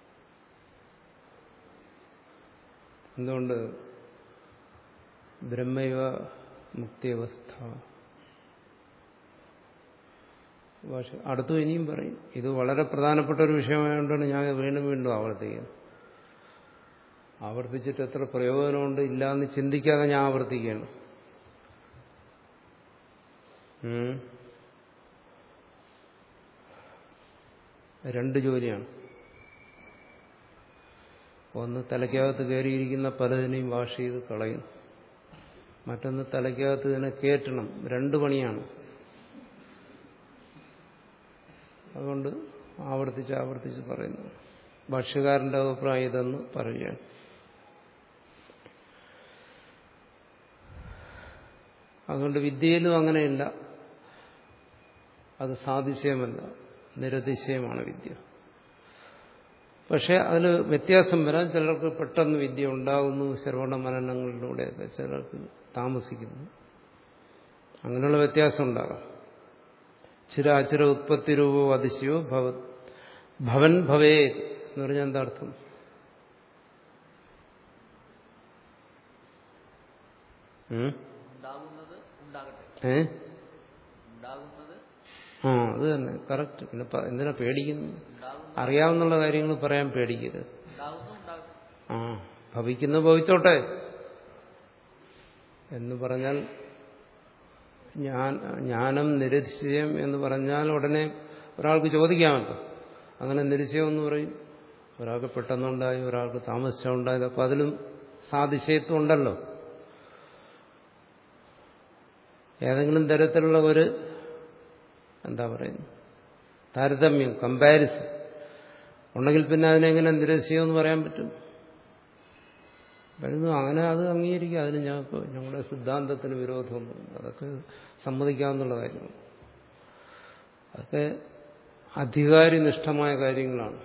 എന്തുകൊണ്ട് ബ്രഹ്മൈവ മുക്തിയവസ്ഥ ഭാഷ അടുത്തും ഇനിയും പറയും ഇത് വളരെ പ്രധാനപ്പെട്ട ഒരു വിഷയമായതുകൊണ്ടാണ് ഞാൻ വീണ്ടും വീണ്ടും ആവർത്തിക്കുന്നത് ആവർത്തിച്ചിട്ട് എത്ര പ്രയോജനമുണ്ട് ഇല്ല എന്ന് ചിന്തിക്കാതെ ഞാൻ ആവർത്തിക്കുകയാണ് രണ്ട് ജോലിയാണ് ഒന്ന് തലയ്ക്കകത്ത് കയറിയിരിക്കുന്ന പലതിനെയും വാഷ് ചെയ്ത് കളയും മറ്റൊന്ന് തലയ്ക്കകത്ത് ഇതിനെ കയറ്റണം രണ്ട് പണിയാണ് അതുകൊണ്ട് ആവർത്തിച്ച് ആവർത്തിച്ച് പറയുന്നു ഭാഷ്യകാരന്റെ അഭിപ്രായം ഇതെന്ന് പറയുകയാണ് അതുകൊണ്ട് വിദ്യയിലും അങ്ങനെയില്ല അത് സാതിശയമല്ല നിരതിശയമാണ് വിദ്യ പക്ഷെ അതിൽ വ്യത്യാസം വരാൻ ചിലർക്ക് പെട്ടെന്ന് വിദ്യ ഉണ്ടാകുന്നു ശ്രവണ മനനങ്ങളിലൂടെയൊക്കെ ചിലർക്ക് താമസിക്കുന്നു അങ്ങനെയുള്ള വ്യത്യാസം ഉണ്ടാകാം ചിര അചിര ഉത്പത്തി രൂപോ അതിശയോ ഭവ ഭവൻ ഭവേ എന്ന് പറഞ്ഞാൽ എന്താ അർത്ഥം ഉണ്ടാകുന്നത് ഉണ്ടാകട്ടെ ഏ ഉണ്ടാകുന്നത് ആ അത് തന്നെ കറക്റ്റ് പിന്നെ പ- എന്തിനാ പേടിക്കുന്നു ഉണ്ടാകുന്ന അറിയാവുന്ന കാര്യങ്ങൾ പറയാൻ പേടിക്കരുത് ഉണ്ടാകുന്നു ഉണ്ടാകും ആ ഭവിക്കുന്ന ഭവിച്ചോട്ടെ എന്ന് പറഞ്ഞാൽ ഞാൻ ജ്ഞാനം നിരതിശയം എന്ന് പറഞ്ഞാൽ ഉടനെ ഒരാൾക്ക് ചോദിക്കാമല്ലോ അങ്ങനെ നിരശയം എന്ന് പറയും ഒരാൾക്ക് പെട്ടെന്നുണ്ടായി ഒരാൾക്ക് താമസിച്ചുണ്ടായത് അപ്പം അതിലും സാതിശയത്വം ഉണ്ടല്ലോ ഏതെങ്കിലും തരത്തിലുള്ള ഒരു എന്താ പറയുന്നത് താരതമ്യം കമ്പാരിസൺ ഉണ്ടെങ്കിൽ പിന്നെ അതിനെങ്ങനെ നിരസിയം എന്ന് പറയാൻ പറ്റും വരുന്നു അങ്ങനെ അത് അംഗീകരിക്കുക അതിന് ഞാൻ ഇപ്പോൾ ഞങ്ങളുടെ സിദ്ധാന്തത്തിന് വിരോധമൊന്നുമില്ല അതൊക്കെ സമ്മതിക്കാവുന്നുള്ള കാര്യമാണ് അതൊക്കെ അധികാരിനിഷ്ഠമായ കാര്യങ്ങളാണ്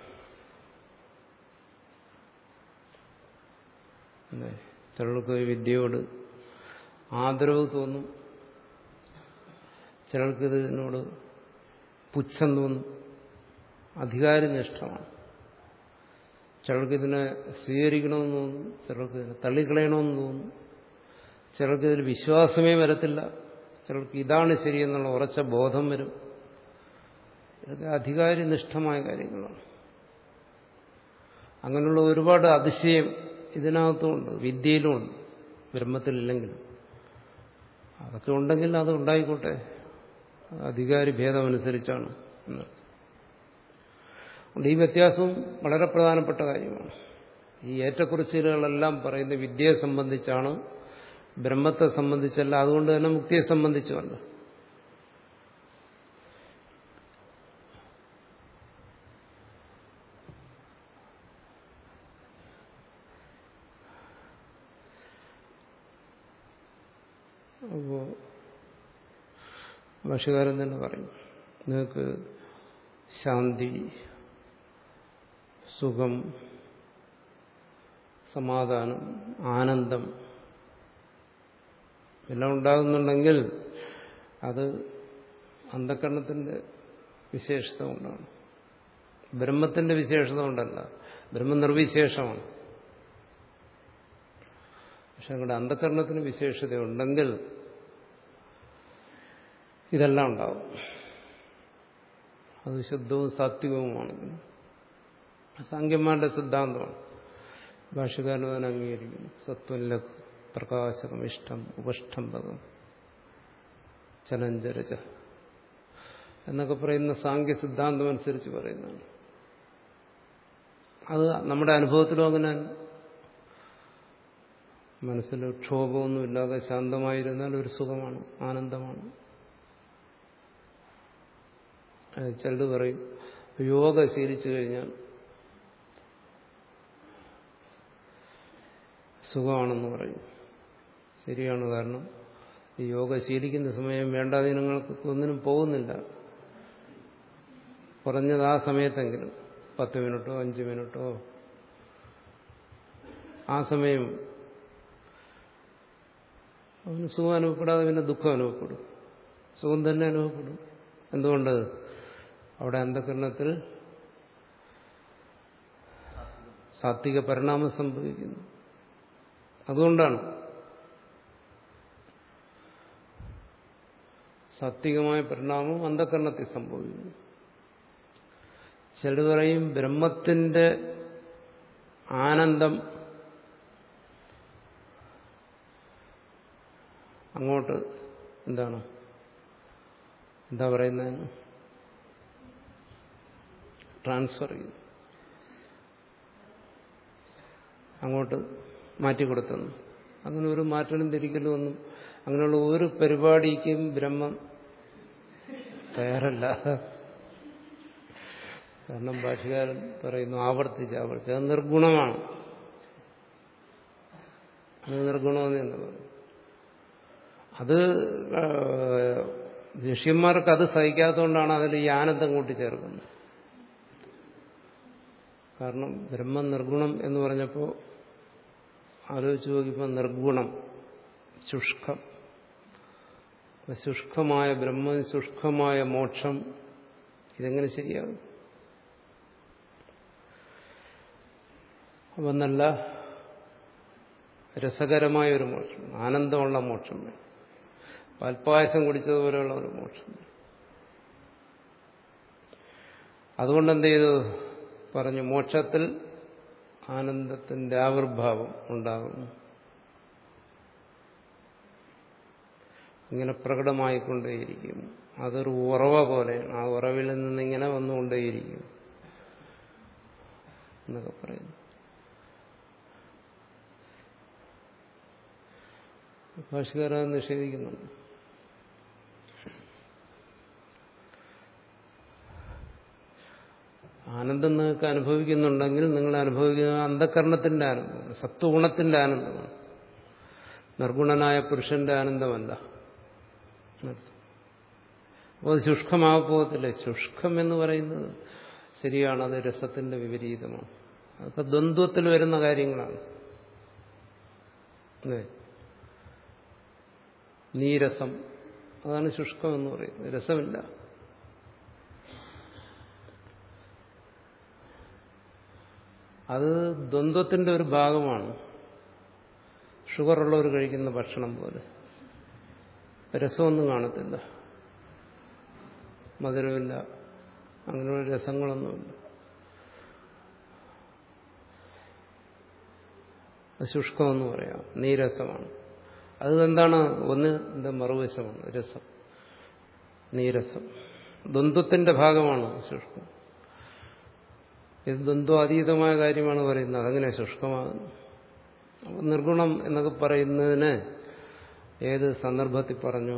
അല്ലേ? ചിലർക്ക് വിദ്യയോട് ആദരവ് തോന്നും ചിലർക്ക് ഇതിനോട് പുച്ഛം തോന്നും അധികാരനിഷ്ഠമാണ് ചിലർക്ക് ഇതിനെ സ്വീകരിക്കണമെന്ന് തോന്നും ചിലർക്ക് ഇതിനെ തള്ളിക്കളയണമെന്ന് തോന്നും ചിലർക്ക് ഇതിൽ വിശ്വാസമേ വരത്തില്ല ചിലർക്ക് ഇതാണ് ശരിയെന്നുള്ള ഉറച്ച ബോധം വരും ഇതൊക്കെ അധികാരനിഷ്ഠമായ കാര്യങ്ങളാണ് അങ്ങനെയുള്ള ഒരുപാട് അതിശയം ഇതിനകത്തുമുണ്ട് വിദ്യയിലുമുണ്ട് ബ്രഹ്മത്തിലില്ലെങ്കിലും അതൊക്കെ ഉണ്ടെങ്കിൽ അത് ഉണ്ടായിക്കോട്ടെ അത് അധികാരി ഭേദമനുസരിച്ചാണ് എന്ന് അതുകൊണ്ട് ഈ വ്യത്യാസവും വളരെ പ്രധാനപ്പെട്ട കാര്യമാണ് ഈ ഏറ്റക്കുറിച്ചിലുകളെല്ലാം പറയുന്ന വിദ്യയെ സംബന്ധിച്ചാണ് ബ്രഹ്മത്തെ സംബന്ധിച്ചല്ല അതുകൊണ്ട് തന്നെ മുക്തിയെ സംബന്ധിച്ചുമല്ല അപ്പോ ഭാഷകാരൻ തന്നെ പറയും നിങ്ങൾക്ക് ശാന്തി സുഖം സമാധാനം ആനന്ദം എല്ലാം ഉണ്ടാകുന്നുണ്ടെങ്കിൽ അത് അന്ധകരണത്തിന്റെ വിശേഷത കൊണ്ടാണ് ബ്രഹ്മത്തിന്റെ വിശേഷത കൊണ്ടല്ല ബ്രഹ്മം നിർവിശേഷമാണ് പക്ഷെ നിങ്ങളുടെ അന്ധകരണത്തിന് വിശേഷതയുണ്ടെങ്കിൽ ഇതെല്ലാം ഉണ്ടാവും അത് ശുദ്ധവും സാത്വികവുമാണെങ്കിൽ സാങ്കന്മാരുടെ സിദ്ധാന്തമാണ് ഭാഷകാരൻ അതിനെ അംഗീകരിക്കുന്നു സത്വം ലഘു പ്രകാശകം ഇഷ്ടം ഉപഷ്ടംഭകം ചലഞ്ചരജ എന്നൊക്കെ പറയുന്ന സാങ്ക്യ സിദ്ധാന്തം അനുസരിച്ച് പറയുന്നതാണ് അത് നമ്മുടെ അനുഭവത്തിലും അങ്ങനെ മനസ്സിൽ ക്ഷോഭമൊന്നുമില്ലാതെ ശാന്തമായിരുന്നാൽ ഒരു സുഖമാണ് ആനന്ദമാണ് ചിലത് പറയും യോഗ ശീലിച്ചു കഴിഞ്ഞാൽ സുഖമാണെന്ന് പറയും ശരിയാണ് കാരണം ഈ യോഗ ശീലിക്കുന്ന സമയം വേണ്ടാതീനങ്ങൾക്ക് ഒന്നിനും പോകുന്നില്ല കുറഞ്ഞത് ആ സമയത്തെങ്കിലും പത്ത് മിനിറ്റോ അഞ്ച് മിനിറ്റോ ആ സമയം അവന് സുഖം അനുഭവപ്പെടാതെ പിന്നെ ദുഃഖം അനുഭവപ്പെടും സുഖം തന്നെ അനുഭവപ്പെടും എന്തുകൊണ്ട് അവിടെ അന്ധകരണത്തിൽ സാത്വിക പരിണാമം സംഭവിക്കുന്നു അതുകൊണ്ടാണ് സാത്വികമായ പരിണാമം അന്ധകരണത്തിൽ സംഭവിക്കുന്നു ചിലർ പറയും ബ്രഹ്മത്തിന്റെ ആനന്ദം അങ്ങോട്ട് എന്താണ് എന്താ പറയുന്നതിന് ട്രാൻസ്ഫർ ചെയ്തു അങ്ങോട്ട് മാറ്റിക്കൊടുത്തെന്ന് അങ്ങനെ ഒരു മാറ്റണം തിരിക്കലും ഒന്നും അങ്ങനെയുള്ള ഒരു പരിപാടിക്കും ബ്രഹ്മം തയ്യാറല്ല കാരണം ഭാഷകാരൻ പറയുന്നു ആവർത്തിച്ച് ആവർത്തിച്ച് അത് നിർഗുണമാണ് അത് നിർഗുണമെന്ന് തന്നെ പറയും അത് ശിഷ്യന്മാർക്ക് അത് സഹിക്കാത്തതുകൊണ്ടാണ് അതിൽ ഈ ആനന്ദം കൂട്ടിച്ചേർക്കുന്നത് കാരണം ബ്രഹ്മം നിർഗുണം എന്ന് പറഞ്ഞപ്പോൾ ആലോചിച്ച് നോക്കിയപ്പോൾ നിർഗുണം ശുഷ്കം ശുഷ്കമായ ബ്രഹ്മം ശുഷ്കമായ മോക്ഷം ഇതെങ്ങനെ ശരിയാകും അപ്പം നല്ല രസകരമായ ഒരു മോക്ഷം ആനന്ദമുള്ള മോക്ഷം പാൽപ്പായസം കുടിച്ചതുപോലെയുള്ള ഒരു മോക്ഷം അതുകൊണ്ട് എന്ത് ചെയ്തു പറഞ്ഞു മോക്ഷത്തിൽ ആനന്ദത്തിന്റെ ആവിർഭാവം ഉണ്ടാകുന്നു ഇങ്ങനെ പ്രകടമായിക്കൊണ്ടേയിരിക്കും അതൊരു ഉറവ പോലെയാണ് ആ ഉറവിൽ നിന്നിങ്ങനെ വന്നുകൊണ്ടേയിരിക്കും എന്നൊക്കെ പറയുന്നു ഭാഷകാരത് നിഷേധിക്കുന്നുണ്ട് ആനന്ദം നിങ്ങൾക്ക് അനുഭവിക്കുന്നുണ്ടെങ്കിൽ നിങ്ങൾ അനുഭവിക്കുന്ന അന്ധകരണത്തിന്റെ ആനന്ദമാണ് സത്വഗുണത്തിന്റെ ആനന്ദമാണ് നിർഗുണനായ പുരുഷന്റെ ആനന്ദമല്ല അപ്പോൾ അത് ശുഷ്കമാകെ പോകത്തില്ലേ ശുഷ്കം എന്ന് പറയുന്നത് ശരിയാണ് അത് രസത്തിന്റെ വിപരീതമാണ് അതൊക്കെ ദ്വന്ദ്വത്തിൽ വരുന്ന കാര്യങ്ങളാണ് അല്ലേ നീരസം അതാണ് ശുഷ്കം എന്ന് പറയുന്നത് രസമില്ല അത് ദ്വന്ദ്വത്തിന്റെ ഒരു ഭാഗമാണ് ഷുഗറുള്ളവർ കഴിക്കുന്ന ഭക്ഷണം പോലെ രസമൊന്നും കാണത്തില്ല മധുരമില്ല അങ്ങനെയുള്ള രസങ്ങളൊന്നുമില്ല ശുഷ്കമെന്ന് പറയാം നീരസമാണ് അത് എന്താണ് ഒന്ന് എന്താ മറുവശമാണ് രസം നീരസം ദ്വന്ദ്വത്തിന്റെ ഭാഗമാണ് ശുഷ്കം ഇത് ദ്വന്ദ്വാതീതമായ കാര്യമാണ് പറയുന്നത് അതങ്ങനെ ശുഷ്കമാകുന്നു അപ്പോൾ നിർഗുണം എന്നൊക്കെ പറയുന്നതിന് ഏത് സന്ദർഭത്തിൽ പറഞ്ഞു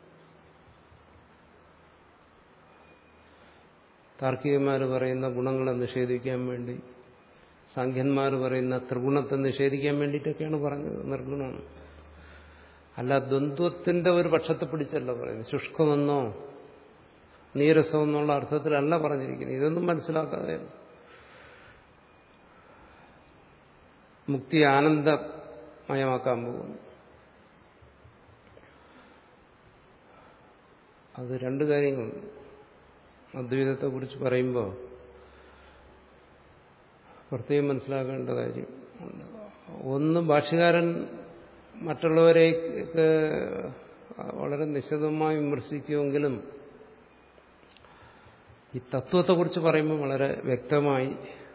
താർക്കികന്മാർ പറയുന്ന ഗുണങ്ങളെ നിഷേധിക്കാൻ വേണ്ടി സാഖ്യന്മാർ പറയുന്ന ത്രിഗുണത്തെ നിഷേധിക്കാൻ വേണ്ടിയിട്ടൊക്കെയാണ് പറഞ്ഞത് നിർഗുണമാണ് അല്ല ദ്വന്ദ്വത്തിന്റെ ഒരു പക്ഷത്തെ പിടിച്ചല്ല പറയുന്നത് ശുഷ്കമെന്നോ നീരസമെന്നുള്ള അർത്ഥത്തിലല്ല പറഞ്ഞിരിക്കുന്നത് ഇതൊന്നും മനസ്സിലാക്കാതെ മുക്തി ആനന്ദമയമാക്കാൻ പോകുന്നു അത് രണ്ട് കാര്യങ്ങളുണ്ട് അദ്വൈതത്തെക്കുറിച്ച് പറയുമ്പോൾ പ്രത്യേകം മനസ്സിലാക്കേണ്ട കാര്യം ഒന്ന് ഭാഷ്യകാരൻ മറ്റുള്ളവരെയൊക്കെ വളരെ നിശിതമായി വിമർശിക്കുമെങ്കിലും ഈ തത്വത്തെക്കുറിച്ച് പറയുമ്പോൾ വളരെ വ്യക്തമായി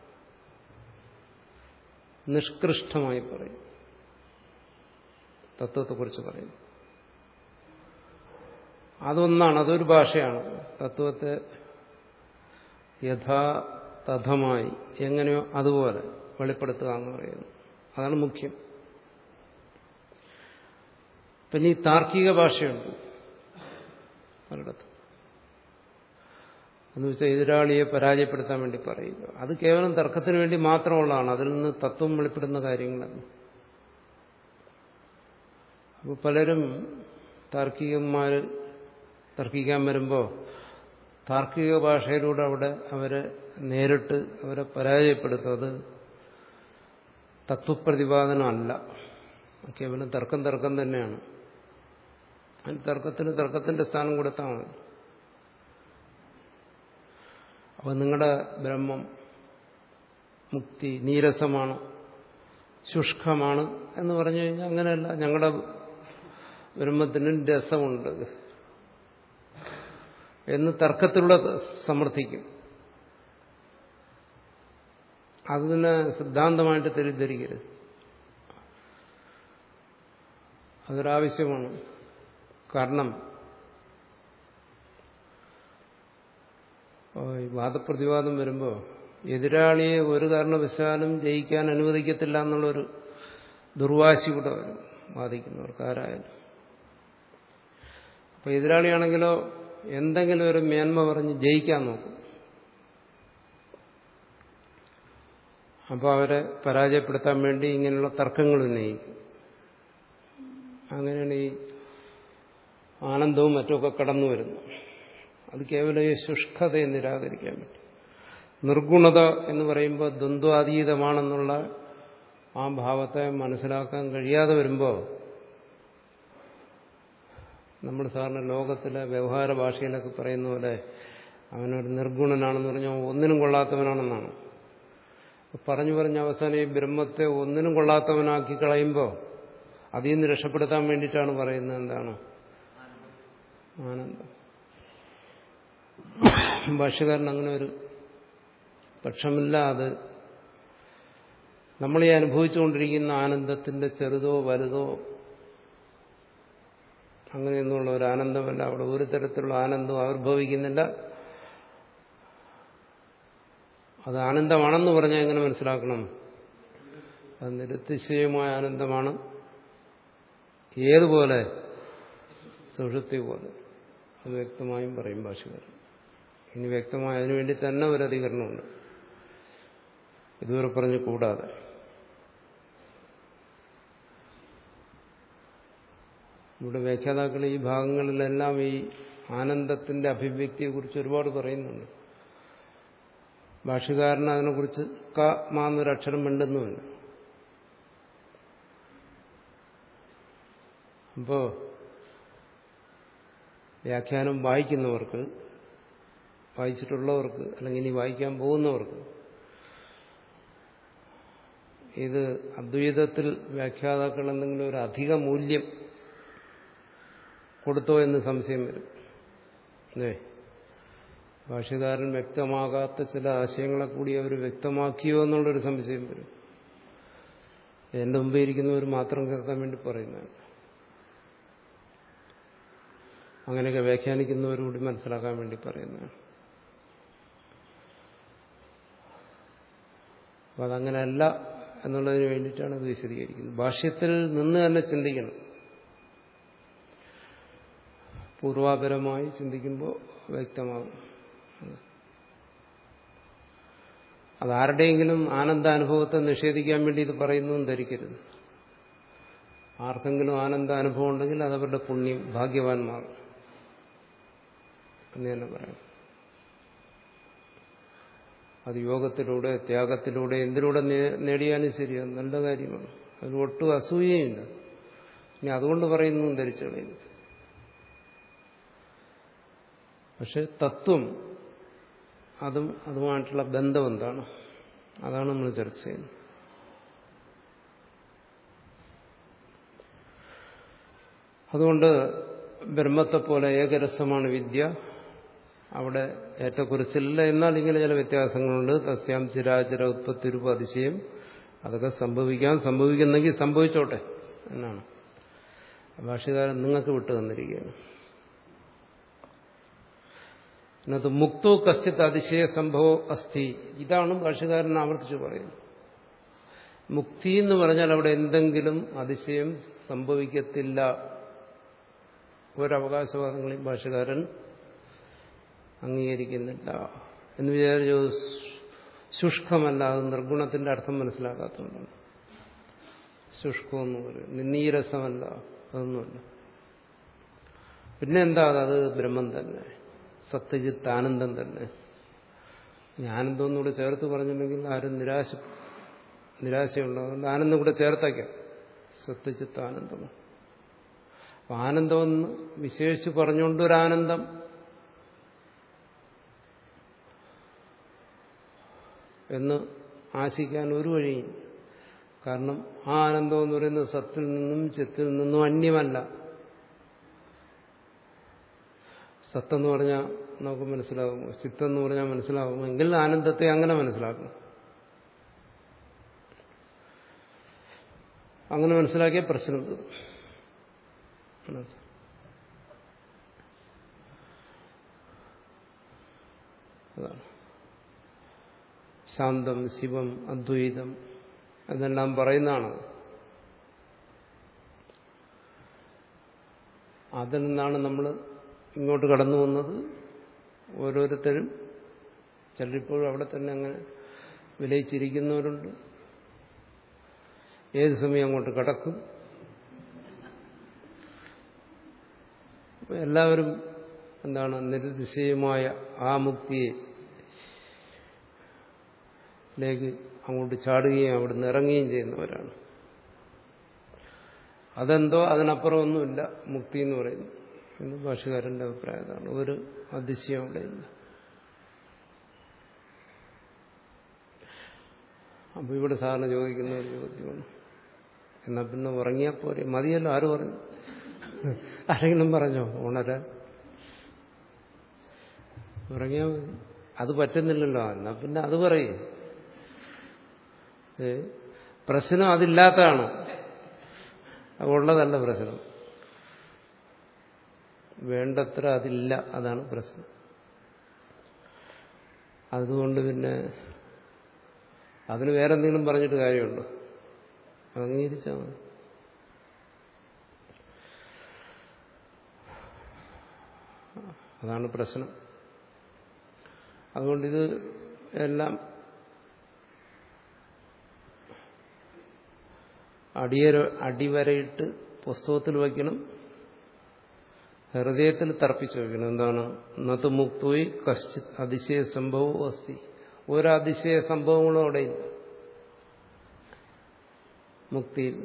നിഷ്കൃഷ്ടമായി പറയും തത്വത്തെക്കുറിച്ച് പറയും അതൊന്നാണ് അതൊരു ഭാഷയാണ് തത്വത്തെ യഥാതഥമായി എങ്ങനെയോ അതുപോലെ വെളിപ്പെടുത്തുക എന്ന് പറയുന്നു അതാണ് മുഖ്യം പിന്നെ ഈ താർക്കിക ഭാഷയുണ്ട് ഒരിടത്ത് എന്ന് വെച്ചാൽ എതിരാളിയെ പരാജയപ്പെടുത്താൻ വേണ്ടി പറയുക അത് കേവലം തർക്കത്തിന് വേണ്ടി മാത്രമുള്ളതാണ് അതിൽ നിന്ന് തത്വം വെളിപ്പെടുന്ന കാര്യങ്ങളല്ല അപ്പോൾ പലരും താർക്കികന്മാർ തർക്കിക്കാൻ വരുമ്പോൾ താർക്കിക ഭാഷയിലൂടെ അവിടെ അവരെ നേരിട്ട് അവരെ പരാജയപ്പെടുത്തുന്നത് തത്വപ്രതിപാദനമല്ല കേവലം തർക്കം തർക്കം തന്നെയാണ് അതിന് തർക്കത്തിന് തർക്കത്തിന്റെ സ്ഥാനം കൊടുത്താൽ മതി അപ്പൊ നിങ്ങളുടെ ബ്രഹ്മം മുക്തി നീരസമാണ് ശുഷ്കമാണ് എന്ന് പറഞ്ഞു കഴിഞ്ഞാൽ അങ്ങനെയല്ല ഞങ്ങളുടെ ബ്രഹ്മത്തിനും രസമുണ്ട് എന്ന് തർക്കത്തിലൂടെ സമർത്ഥിക്കും അതിനെ സിദ്ധാന്തമായിട്ട് തെറ്റിദ്ധരിക്കരുത് അതൊരാവശ്യമാണ് കാരണം ഈ വാദപ്രതിവാദം വരുമ്പോൾ എതിരാളിയെ ഒരു കാരണവശാലും ജയിക്കാൻ അനുവദിക്കത്തില്ല എന്നുള്ളൊരു ദുർവാശി കൂടെ വരും വാദിക്കുന്നവർക്ക് ആരായാലും അപ്പൊ എതിരാളിയാണെങ്കിലോ എന്തെങ്കിലും ഒരു മേന്മ പറഞ്ഞ് ജയിക്കാൻ നോക്കും അപ്പോൾ അവരെ പരാജയപ്പെടുത്താൻ വേണ്ടി ഇങ്ങനെയുള്ള തർക്കങ്ങൾ ഉന്നയിക്കും അങ്ങനെയാണ് ഈ ആനന്ദവും മറ്റുമൊക്കെ കടന്നു വരുന്നു അത് കേവലം ഈ ശുഷ്കതയെ നിരാകരിക്കാൻ പറ്റും നിർഗുണത എന്ന് പറയുമ്പോൾ ദ്വന്ദ്വാതീതമാണെന്നുള്ള ആ ഭാവത്തെ മനസ്സിലാക്കാൻ കഴിയാതെ വരുമ്പോൾ നമ്മൾ സാറിന് ലോകത്തിലെ വ്യവഹാര ഭാഷയിലൊക്കെ പറയുന്ന പോലെ അവനൊരു നിർഗുണനാണെന്ന് പറഞ്ഞാൽ ഒന്നിനും കൊള്ളാത്തവനാണെന്നാണ് പറഞ്ഞു പറഞ്ഞ് അവസാനം ഈ ബ്രഹ്മത്തെ ഒന്നിനും കൊള്ളാത്തവനാക്കി കളയുമ്പോൾ അതിൽ നിന്ന് രക്ഷപ്പെടുത്താൻ വേണ്ടിയിട്ടാണ് പറയുന്നത് എന്താണ് ആനന്ദം ഭാഷകാരൻ അങ്ങനെ ഒരു പക്ഷമില്ല അത് നമ്മൾ ഈ അനുഭവിച്ചുകൊണ്ടിരിക്കുന്ന ആനന്ദത്തിന്റെ ചെറുതോ വലുതോ അങ്ങനെയൊന്നുള്ള ഒരു ആനന്ദമല്ല അവിടെ ഒരു തരത്തിലുള്ള ആനന്ദം ആവിർഭവിക്കുന്നില്ല അത് ആനന്ദമാണെന്ന് പറഞ്ഞാൽ എങ്ങനെ മനസ്സിലാക്കണം അത് നിരതിശയമായ ആനന്ദമാണ് ഏതുപോലെ സുഷുപ്തി പോലെ അത് വ്യക്തമായും പറയും ഭാഷകാരൻ ഇനി വ്യക്തമായ അതിനുവേണ്ടി തന്നെ ഒരു അധികരണമുണ്ട് ഇതുവരെ പറഞ്ഞ് കൂടാതെ ഇവിടെ വ്യാഖ്യാതാക്കൾ ഈ ഭാഗങ്ങളിലെല്ലാം ഈ ആനന്ദത്തിന്റെ അഭിവ്യക്തിയെക്കുറിച്ച് ഒരുപാട് പറയുന്നുണ്ട് ഭാഷകാരൻ അതിനെക്കുറിച്ച് ക മാന്നൊരു അക്ഷരം മിണ്ടുന്നുമില്ല അപ്പോ വ്യാഖ്യാനം വായിക്കുന്നവർക്ക് വായിച്ചിട്ടുള്ളവർക്ക് അല്ലെങ്കിൽ ഇനി വായിക്കാൻ പോകുന്നവർക്ക് ഇത് അദ്വൈതത്തിൽ വ്യാഖ്യാതാക്കൾ എന്തെങ്കിലും ഒരു അധിക മൂല്യം കൊടുത്തോ എന്ന് സംശയം വരും അല്ലേ ഭാഷകാരൻ വ്യക്തമാകാത്ത ചില ആശയങ്ങളെ കൂടി അവർ വ്യക്തമാക്കിയോ എന്നുള്ളൊരു സംശയം വരും എന്റെ മുമ്പേ ഇരിക്കുന്നവർ മാത്രം കേൾക്കാൻ വേണ്ടി പറയുന്നതാണ് അങ്ങനെയൊക്കെ വ്യാഖ്യാനിക്കുന്നവരോട് മനസ്സിലാക്കാൻ വേണ്ടി പറയുന്നതാണ് അപ്പം അതങ്ങനെയല്ല എന്നുള്ളതിന് വേണ്ടിയിട്ടാണ് അത് വിശദീകരിക്കുന്നത് ഭാഷ്യത്തിൽ നിന്ന് തന്നെ ചിന്തിക്കണം പൂർവാപരമായി ചിന്തിക്കുമ്പോൾ വ്യക്തമാകും അതാരുടെയെങ്കിലും ആനന്ദാനുഭവത്തെ നിഷേധിക്കാൻ വേണ്ടി ഇത് പറയുന്നു എന്ന് ധരിക്കരുത് ആർക്കെങ്കിലും ആനന്ദാനുഭവം ഉണ്ടെങ്കിൽ അതവരുടെ പുണ്യം ഭാഗ്യവാന്മാർ എന്ന് തന്നെ പറയാം അത് യോഗത്തിലൂടെ ത്യാഗത്തിലൂടെ എന്തിലൂടെ നേടിയാലും ശരിയാണ് നല്ല കാര്യമാണ് അതിൽ ഒട്ടും അസൂയയില്ല ഇനി അതുകൊണ്ട് പറയുന്നു ധരിച്ചു കളയുന്നു പക്ഷെ തത്വം അതും അതുമായിട്ടുള്ള ബന്ധം എന്താണ് അതാണ് നമ്മൾ ചർച്ച ചെയ്യുന്നത് അതുകൊണ്ട് ബ്രഹ്മത്തെ പോലെ ഏകരസമാണ് വിദ്യ അവിടെ ഏറ്റക്കുറിച്ചില്ല എന്നാൽ ഇങ്ങനെ ചില വ്യത്യാസങ്ങളുണ്ട് തസ്യാം ചിരാചര ഉത്പത്തി രൂപ അതിശയം അതൊക്കെ സംഭവിക്കാം സംഭവിക്കുന്നെങ്കിൽ സംഭവിച്ചോട്ടെ എന്നാണ് ഭാഷകാരൻ നിങ്ങൾക്ക് വിട്ടു തന്നിരിക്കുകയാണ് അതിനകത്ത് മുക്തോ കശ്ചിത് അതിശയ സംഭവം അസ്ഥി ഇതാണ് ഭാഷകാരൻ ആവർത്തിച്ച് പറയുന്നത് മുക്തി എന്ന് പറഞ്ഞാൽ അവിടെ എന്തെങ്കിലും അതിശയം സംഭവിക്കത്തില്ല ഒരവകാശവാദങ്ങളെയും ഭാഷകാരൻ അംഗീകരിക്കുന്നില്ല എന്ന് വിചാരിച്ചു ശുഷ്കമല്ല അത് നിർഗുണത്തിന്റെ അർത്ഥം മനസ്സിലാക്കാത്തതുകൊണ്ടാണ് ശുഷ്കമെന്ന് പറയും നിന്നീരസമല്ല അതൊന്നുമല്ല പിന്നെ എന്താ അത് ബ്രഹ്മം തന്നെ സത്യജിത്ത് ആനന്ദം തന്നെ ആനന്ദം ഒന്നുകൂടെ ചേർത്ത് പറഞ്ഞിട്ടുണ്ടെങ്കിൽ ആരും നിരാശ നിരാശയുണ്ട് അതുകൊണ്ട് ആനന്ദം കൂടെ ചേർത്തേക്കാം സത്യജിത്ത് ആനന്ദമാണ് അപ്പൊ ആനന്ദമെന്ന് വിശേഷിച്ച് പറഞ്ഞുകൊണ്ടൊരാനന്ദം എന്ന് ആശിക്കാൻ ഒരു വഴിയും കാരണം ആ ആനന്ദം എന്ന് പറയുന്നത് സത്തിൽ നിന്നും ചിത്തിൽ നിന്നും അന്യമല്ല സത്തെന്ന് പറഞ്ഞാൽ നമുക്ക് മനസ്സിലാകുമോ ചിത്തെന്ന് പറഞ്ഞാൽ മനസ്സിലാകുമോ എങ്കിൽ ആനന്ദത്തെ അങ്ങനെ മനസ്സിലാക്കണം അങ്ങനെ മനസ്സിലാക്കിയ പ്രശ്നം തീർന്നു അതാണ് ശാന്തം ശിവം അദ്വൈതം എന്നെല്ലാം പറയുന്നതാണ് അതിൽ നിന്നാണ് നമ്മൾ ഇങ്ങോട്ട് കടന്നു വന്നത് ഓരോരുത്തരും ചിലരിപ്പോഴും അവിടെ തന്നെ അങ്ങനെ വിലയിച്ചിരിക്കുന്നവരുണ്ട് ഏത് സമയം അങ്ങോട്ട് കടക്കും എല്ലാവരും എന്താണ് നിരതിശയമായ ആ മുക്തിയെ ലേക്ക് അങ്ങോട്ട് ചാടുകയും അവിടുന്ന് ഇറങ്ങുകയും ചെയ്യുന്നവരാണ് അതെന്തോ അതിനപ്പുറം ഒന്നുമില്ല മുക്തി എന്ന് പറയുന്നു എന്ന് ഭാഷകാരന്റെ അഭിപ്രായമാണ് ഒരു അതിശയം അവിടെ ഇല്ല അപ്പൊ ഇവിടെ സാറിന് ചോദിക്കുന്ന ഒരു ചോദ്യമാണ് എന്നാ പിന്നെ ഉറങ്ങിയാൽ പോരെ മതിയല്ലോ ആര് പറഞ്ഞു ആരെങ്കിലും പറഞ്ഞോ ഉണരാൻ ഉറങ്ങിയാൽ മതി അത് പറ്റുന്നില്ലല്ലോ എന്നാ പിന്നെ അത് പറയും പ്രശ്നം അതില്ലാത്തതാണ് ഉള്ളതല്ല പ്രശ്നം വേണ്ടത്ര അതില്ല അതാണ് പ്രശ്നം അതുകൊണ്ട് പിന്നെ അതിന് വേറെന്തെങ്കിലും പറഞ്ഞിട്ട് കാര്യമുണ്ടോ അംഗീകരിച്ചാൽ മതി അതാണ് പ്രശ്നം അതുകൊണ്ടിത് എല്ലാം അടിയര അടിവരയിട്ട് പുസ്തകത്തിൽ വയ്ക്കണം ഹൃദയത്തിൽ തർപ്പിച്ചു വയ്ക്കണം എന്താണ് നത്ത് മുക്തോയി കശ്ചിത് അതിശയ സംഭവവും അസ്തി ഒരു അതിശയ സംഭവങ്ങളും അവിടെ ഇല്ല മുക്തിയിൽ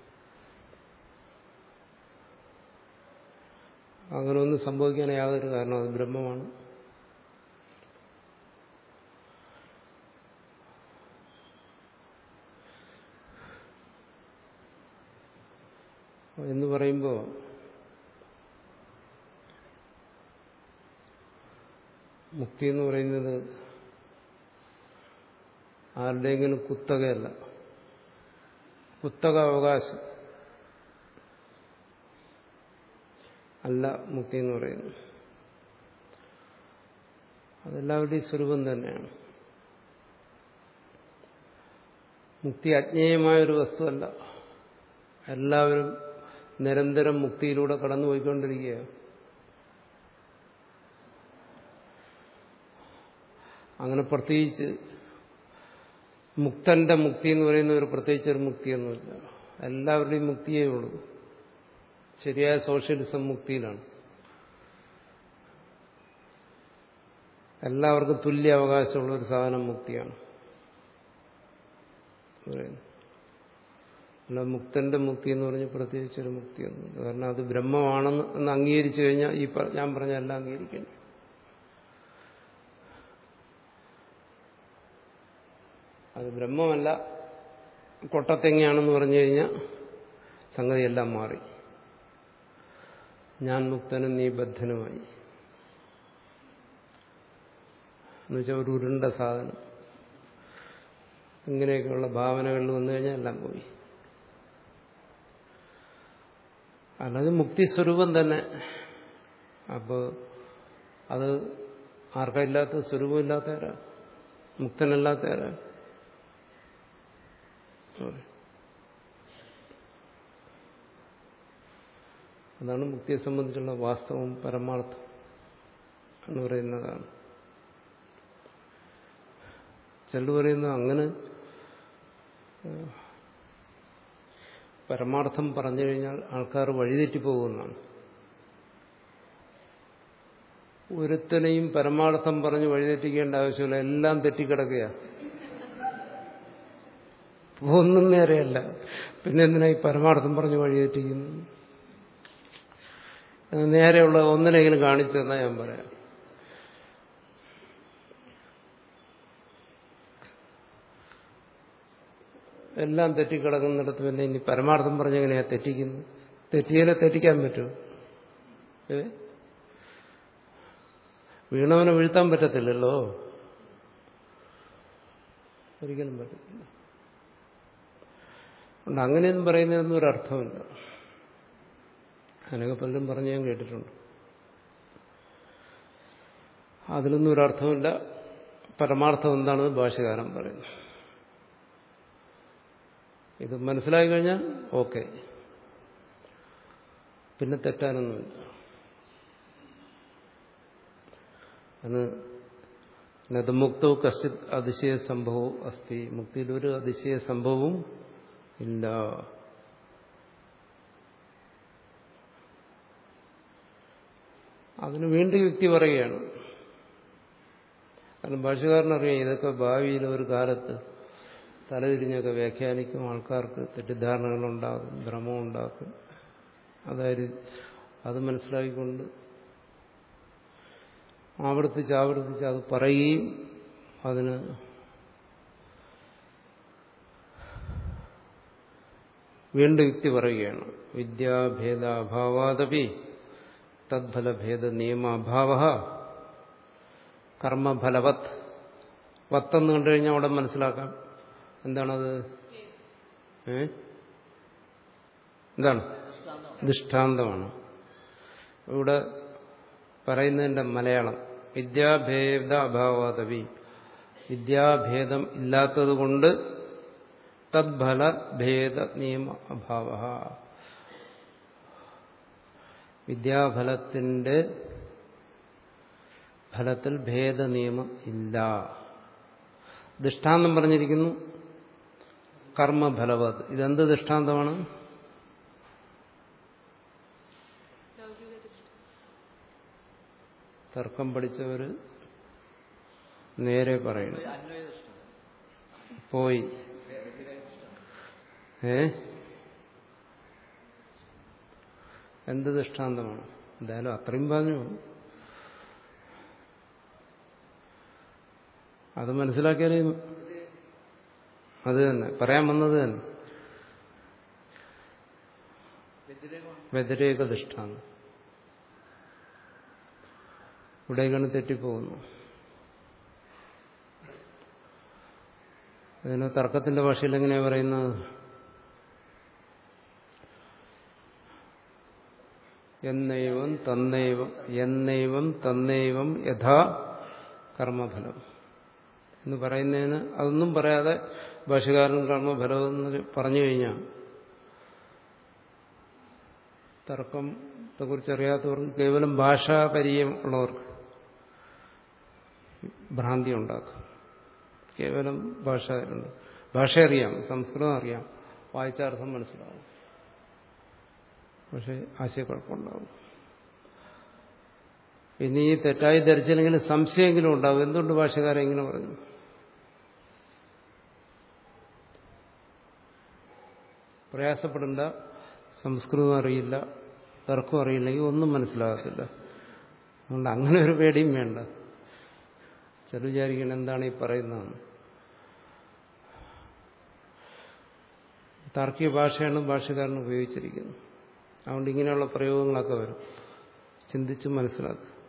അങ്ങനെ ഒന്നും സംഭവിക്കാൻ യാതൊരു കാരണം അത് ബ്രഹ്മമാണ് എന്ന് പറയുമ്പോൾ മുക്തി എന്ന് പറയുന്നത് ആരുടെയെങ്കിലും കുത്തകയല്ല കുത്തക അവകാശം അല്ല മുക്തി എന്ന് പറയുന്നത് അതെല്ലാവരുടെയും സ്വരൂപം തന്നെയാണ് മുക്തി അജ്ഞേയമായൊരു വസ്തുവല്ല എല്ലാവരും നിരന്തരം മുക്തിയിലൂടെ കടന്നുപോയിക്കൊണ്ടിരിക്കുകയാണ് അങ്ങനെ പ്രത്യേകിച്ച് മുക്തന്റെ മുക്തി എന്ന് പറയുന്ന ഒരു പ്രത്യേകിച്ച് ഒരു മുക്തിയൊന്നുമില്ല എല്ലാവരുടെയും മുക്തിയേ ഉള്ളൂ ശരിയായ സോഷ്യലിസം മുക്തിയിലാണ് എല്ലാവർക്കും തുല്യ അവകാശമുള്ള ഒരു സാധനം മുക്തിയാണ് അല്ല മുക്തന്റെ മുക്തി എന്ന് പറഞ്ഞ് പ്രത്യേകിച്ച് ഒരു മുക്തിയൊന്നുമില്ല കാരണം അത് ബ്രഹ്മമാണെന്ന് എന്ന് അംഗീകരിച്ചു കഴിഞ്ഞാൽ ഈ ഞാൻ പറഞ്ഞ എല്ലാം അംഗീകരിക്കണം അത് ബ്രഹ്മമല്ല കൊട്ടത്തെങ്ങയാണെന്ന് പറഞ്ഞു കഴിഞ്ഞാൽ സംഗതിയെല്ലാം മാറി ഞാൻ മുക്തനും നീ ബദ്ധനുമായി എന്നുവെച്ചാൽ ഒരു ഉരുണ്ട സാധനം ഇങ്ങനെയൊക്കെയുള്ള ഭാവനകളിൽ വന്നു കഴിഞ്ഞാൽ എല്ലാം പോയി അല്ലാതെ മുക്തി സ്വരൂപം തന്നെ അപ്പോൾ അത് ആർക്കില്ലാത്ത സ്വരൂപമില്ലാത്തവരാ മുക്തനല്ലാത്തവരാ അതാണ് മുക്തിയെ സംബന്ധിച്ചുള്ള വാസ്തവം പരമാർത്ഥം എന്ന് പറയുന്നതാണ് ചിലർ പറയുന്നു അങ്ങനെ പരമാർത്ഥം പറഞ്ഞു കഴിഞ്ഞാൽ ആൾക്കാർ വഴിതെറ്റിപ്പോകുമെന്നാണ് ഒരുത്തനെയും പരമാർത്ഥം പറഞ്ഞ് വഴിതെറ്റിക്കേണ്ട ആവശ്യമില്ല എല്ലാം തെറ്റിക്കിടക്കുകയാണ് ഒന്നും നേരെയല്ല പിന്നെ എന്തിനാ ഈ പരമാർത്ഥം പറഞ്ഞ് വഴിതെറ്റിക്കുന്നു നേരെയുള്ള ഒന്നിനെങ്കിലും കാണിച്ചു തന്നാൽ ഞാൻ പറയാം എല്ലാം തെറ്റിക്കിടക്കുന്നിടത്ത് പിന്നെ ഇനി പരമാർത്ഥം പറഞ്ഞെങ്ങനെയാ തെറ്റിക്കുന്നു തെറ്റിയാലെ തെറ്റിക്കാൻ പറ്റുമോ ഏ വീണവനെ വീഴ്ത്താൻ പറ്റത്തില്ലല്ലോ ഒരിക്കലും പറ്റത്തില്ല അതുകൊണ്ട് അങ്ങനെയൊന്നും പറയുന്നതൊന്നും ഒരർത്ഥമില്ല അങ്ങനെയൊക്കെ പലരും പറഞ്ഞ് ഞാൻ കേട്ടിട്ടുണ്ട് അതിലൊന്നും ഒരർത്ഥമില്ല പരമാർത്ഥം എന്താണെന്ന് ഭാഷകാരൻ പറയുന്നു ഇത് മനസ്സിലായി കഴിഞ്ഞാൽ ഓക്കെ പിന്നെ തെറ്റാനൊന്നുമില്ല അന്ന് നതമുക്തോ കശ്ചിത് അതിശയ സംഭവവും അസ്തി മുക്തിയിൽ ഒരു അതിശയ സംഭവവും ഇല്ല അതിന് വീണ്ടും യുക്തി പറയുകയാണ് കാരണം ഭാഷകാരനറിയാം ഇതൊക്കെ ഭാവിയിൽ ഒരു കാലത്ത് തലതിരിഞ്ഞൊക്കെ വ്യാഖ്യാനിക്കും ആൾക്കാർക്ക് തെറ്റിദ്ധാരണകളുണ്ടാകും ഭ്രമം ഉണ്ടാക്കും അതായത് അത് മനസ്സിലാക്കിക്കൊണ്ട് ആവർത്തിച്ച് ആവർത്തിച്ച് അത് പറയുകയും അതിന് വീണ്ടും യുക്തി പറയുകയാണ് വിദ്യാഭേദാഭാവാദപി തദ്ഫലഭേദ നിയമാഭാവ കർമ്മഫലവത് വത്തെന്ന് കണ്ടു കഴിഞ്ഞാൽ അവിടെ മനസ്സിലാക്കാം എന്താണത് ഏ എന്താണ് ദൃഷ്ടാന്തമാണ് ഇവിടെ പറയുന്നതിന്റെ മലയാളം വിദ്യാഭേദ അഭാവാദവി വിദ്യാഭേദം ഇല്ലാത്തതുകൊണ്ട് തദ്ഫല ഭേദ നിയമ അഭാവ വിദ്യാഫലത്തിന്റെ ഫലത്തിൽ ഭേദനിയമം ഇല്ല ദൃഷ്ടാന്തം പറഞ്ഞിരിക്കുന്നു കർമ്മഫലവത് ഇതെന്ത് ദൃഷ്ടാന്തമാണ് ലൗകിക ദൃഷ്ടി തർക്കം പഠിച്ചവര് നേരെ പറയണം അന്വയ ദൃഷ്ടം പോയി ഏ എന്ത് ദൃഷ്ടാന്തമാണ് എന്തായാലും അത്രയും പറഞ്ഞു അത് മനസ്സിലാക്കിയാലേ അത് തന്നെ പറയാൻ വന്നത് തന്നെ വ്യതിരേക ദൃഷ്ടാന്തം ഇവിടേക്കാണ് തെറ്റിപ്പോകുന്നു അതിന് തർക്കത്തിന്റെ ഭാഷയിൽ എങ്ങനെയാ പറയുന്നത് എന്നൈവം തന്നൈവം എന്നൈവം തന്നൈവം യഥാ കർമ്മഫലം എന്ന് പറയുന്നതിന് അതൊന്നും പറയാതെ ഭാഷകാരൻ കർമ്മഫലം എന്ന് പറഞ്ഞു കഴിഞ്ഞാൽ തർക്കത്തെ കുറിച്ച് അറിയാത്തവർക്ക് കേവലം ഭാഷാ പരിചയം ഉള്ളവർക്ക് ഭ്രാന്തി ഉണ്ടാക്കും കേവലം ഭാഷ ഭാഷ അറിയാം സംസ്കൃതം അറിയാം വായിച്ചാർത്ഥം മനസ്സിലാവും പക്ഷെ ആശയക്കുഴപ്പമുണ്ടാവും ഇനി ഈ തെറ്റായി ധരിച്ചില്ലെങ്കിൽ സംശയമെങ്കിലും ഉണ്ടാവും എന്തുകൊണ്ട് ഭാഷകാരൻ ഇങ്ങനെ പറഞ്ഞു പ്രയാസപ്പെടേണ്ട സംസ്കൃതം അറിയില്ല തർക്കം അറിയില്ലെങ്കിൽ ഒന്നും മനസ്സിലാകത്തില്ല അതുകൊണ്ട് അങ്ങനെ ഒരു പേടിയും വേണ്ട ചില വിചാരിക്കണം എന്താണ് ഈ പറയുന്നതെന്ന് താർക്കിക ഭാഷയാണ് ഭാഷകാരൻ ഉപയോഗിച്ചിരിക്കുന്നത് അതുകൊണ്ട് ഇങ്ങനെയുള്ള പ്രയോഗങ്ങളൊക്കെ വരും ചിന്തിച്ച് മനസ്സിലാക്കുക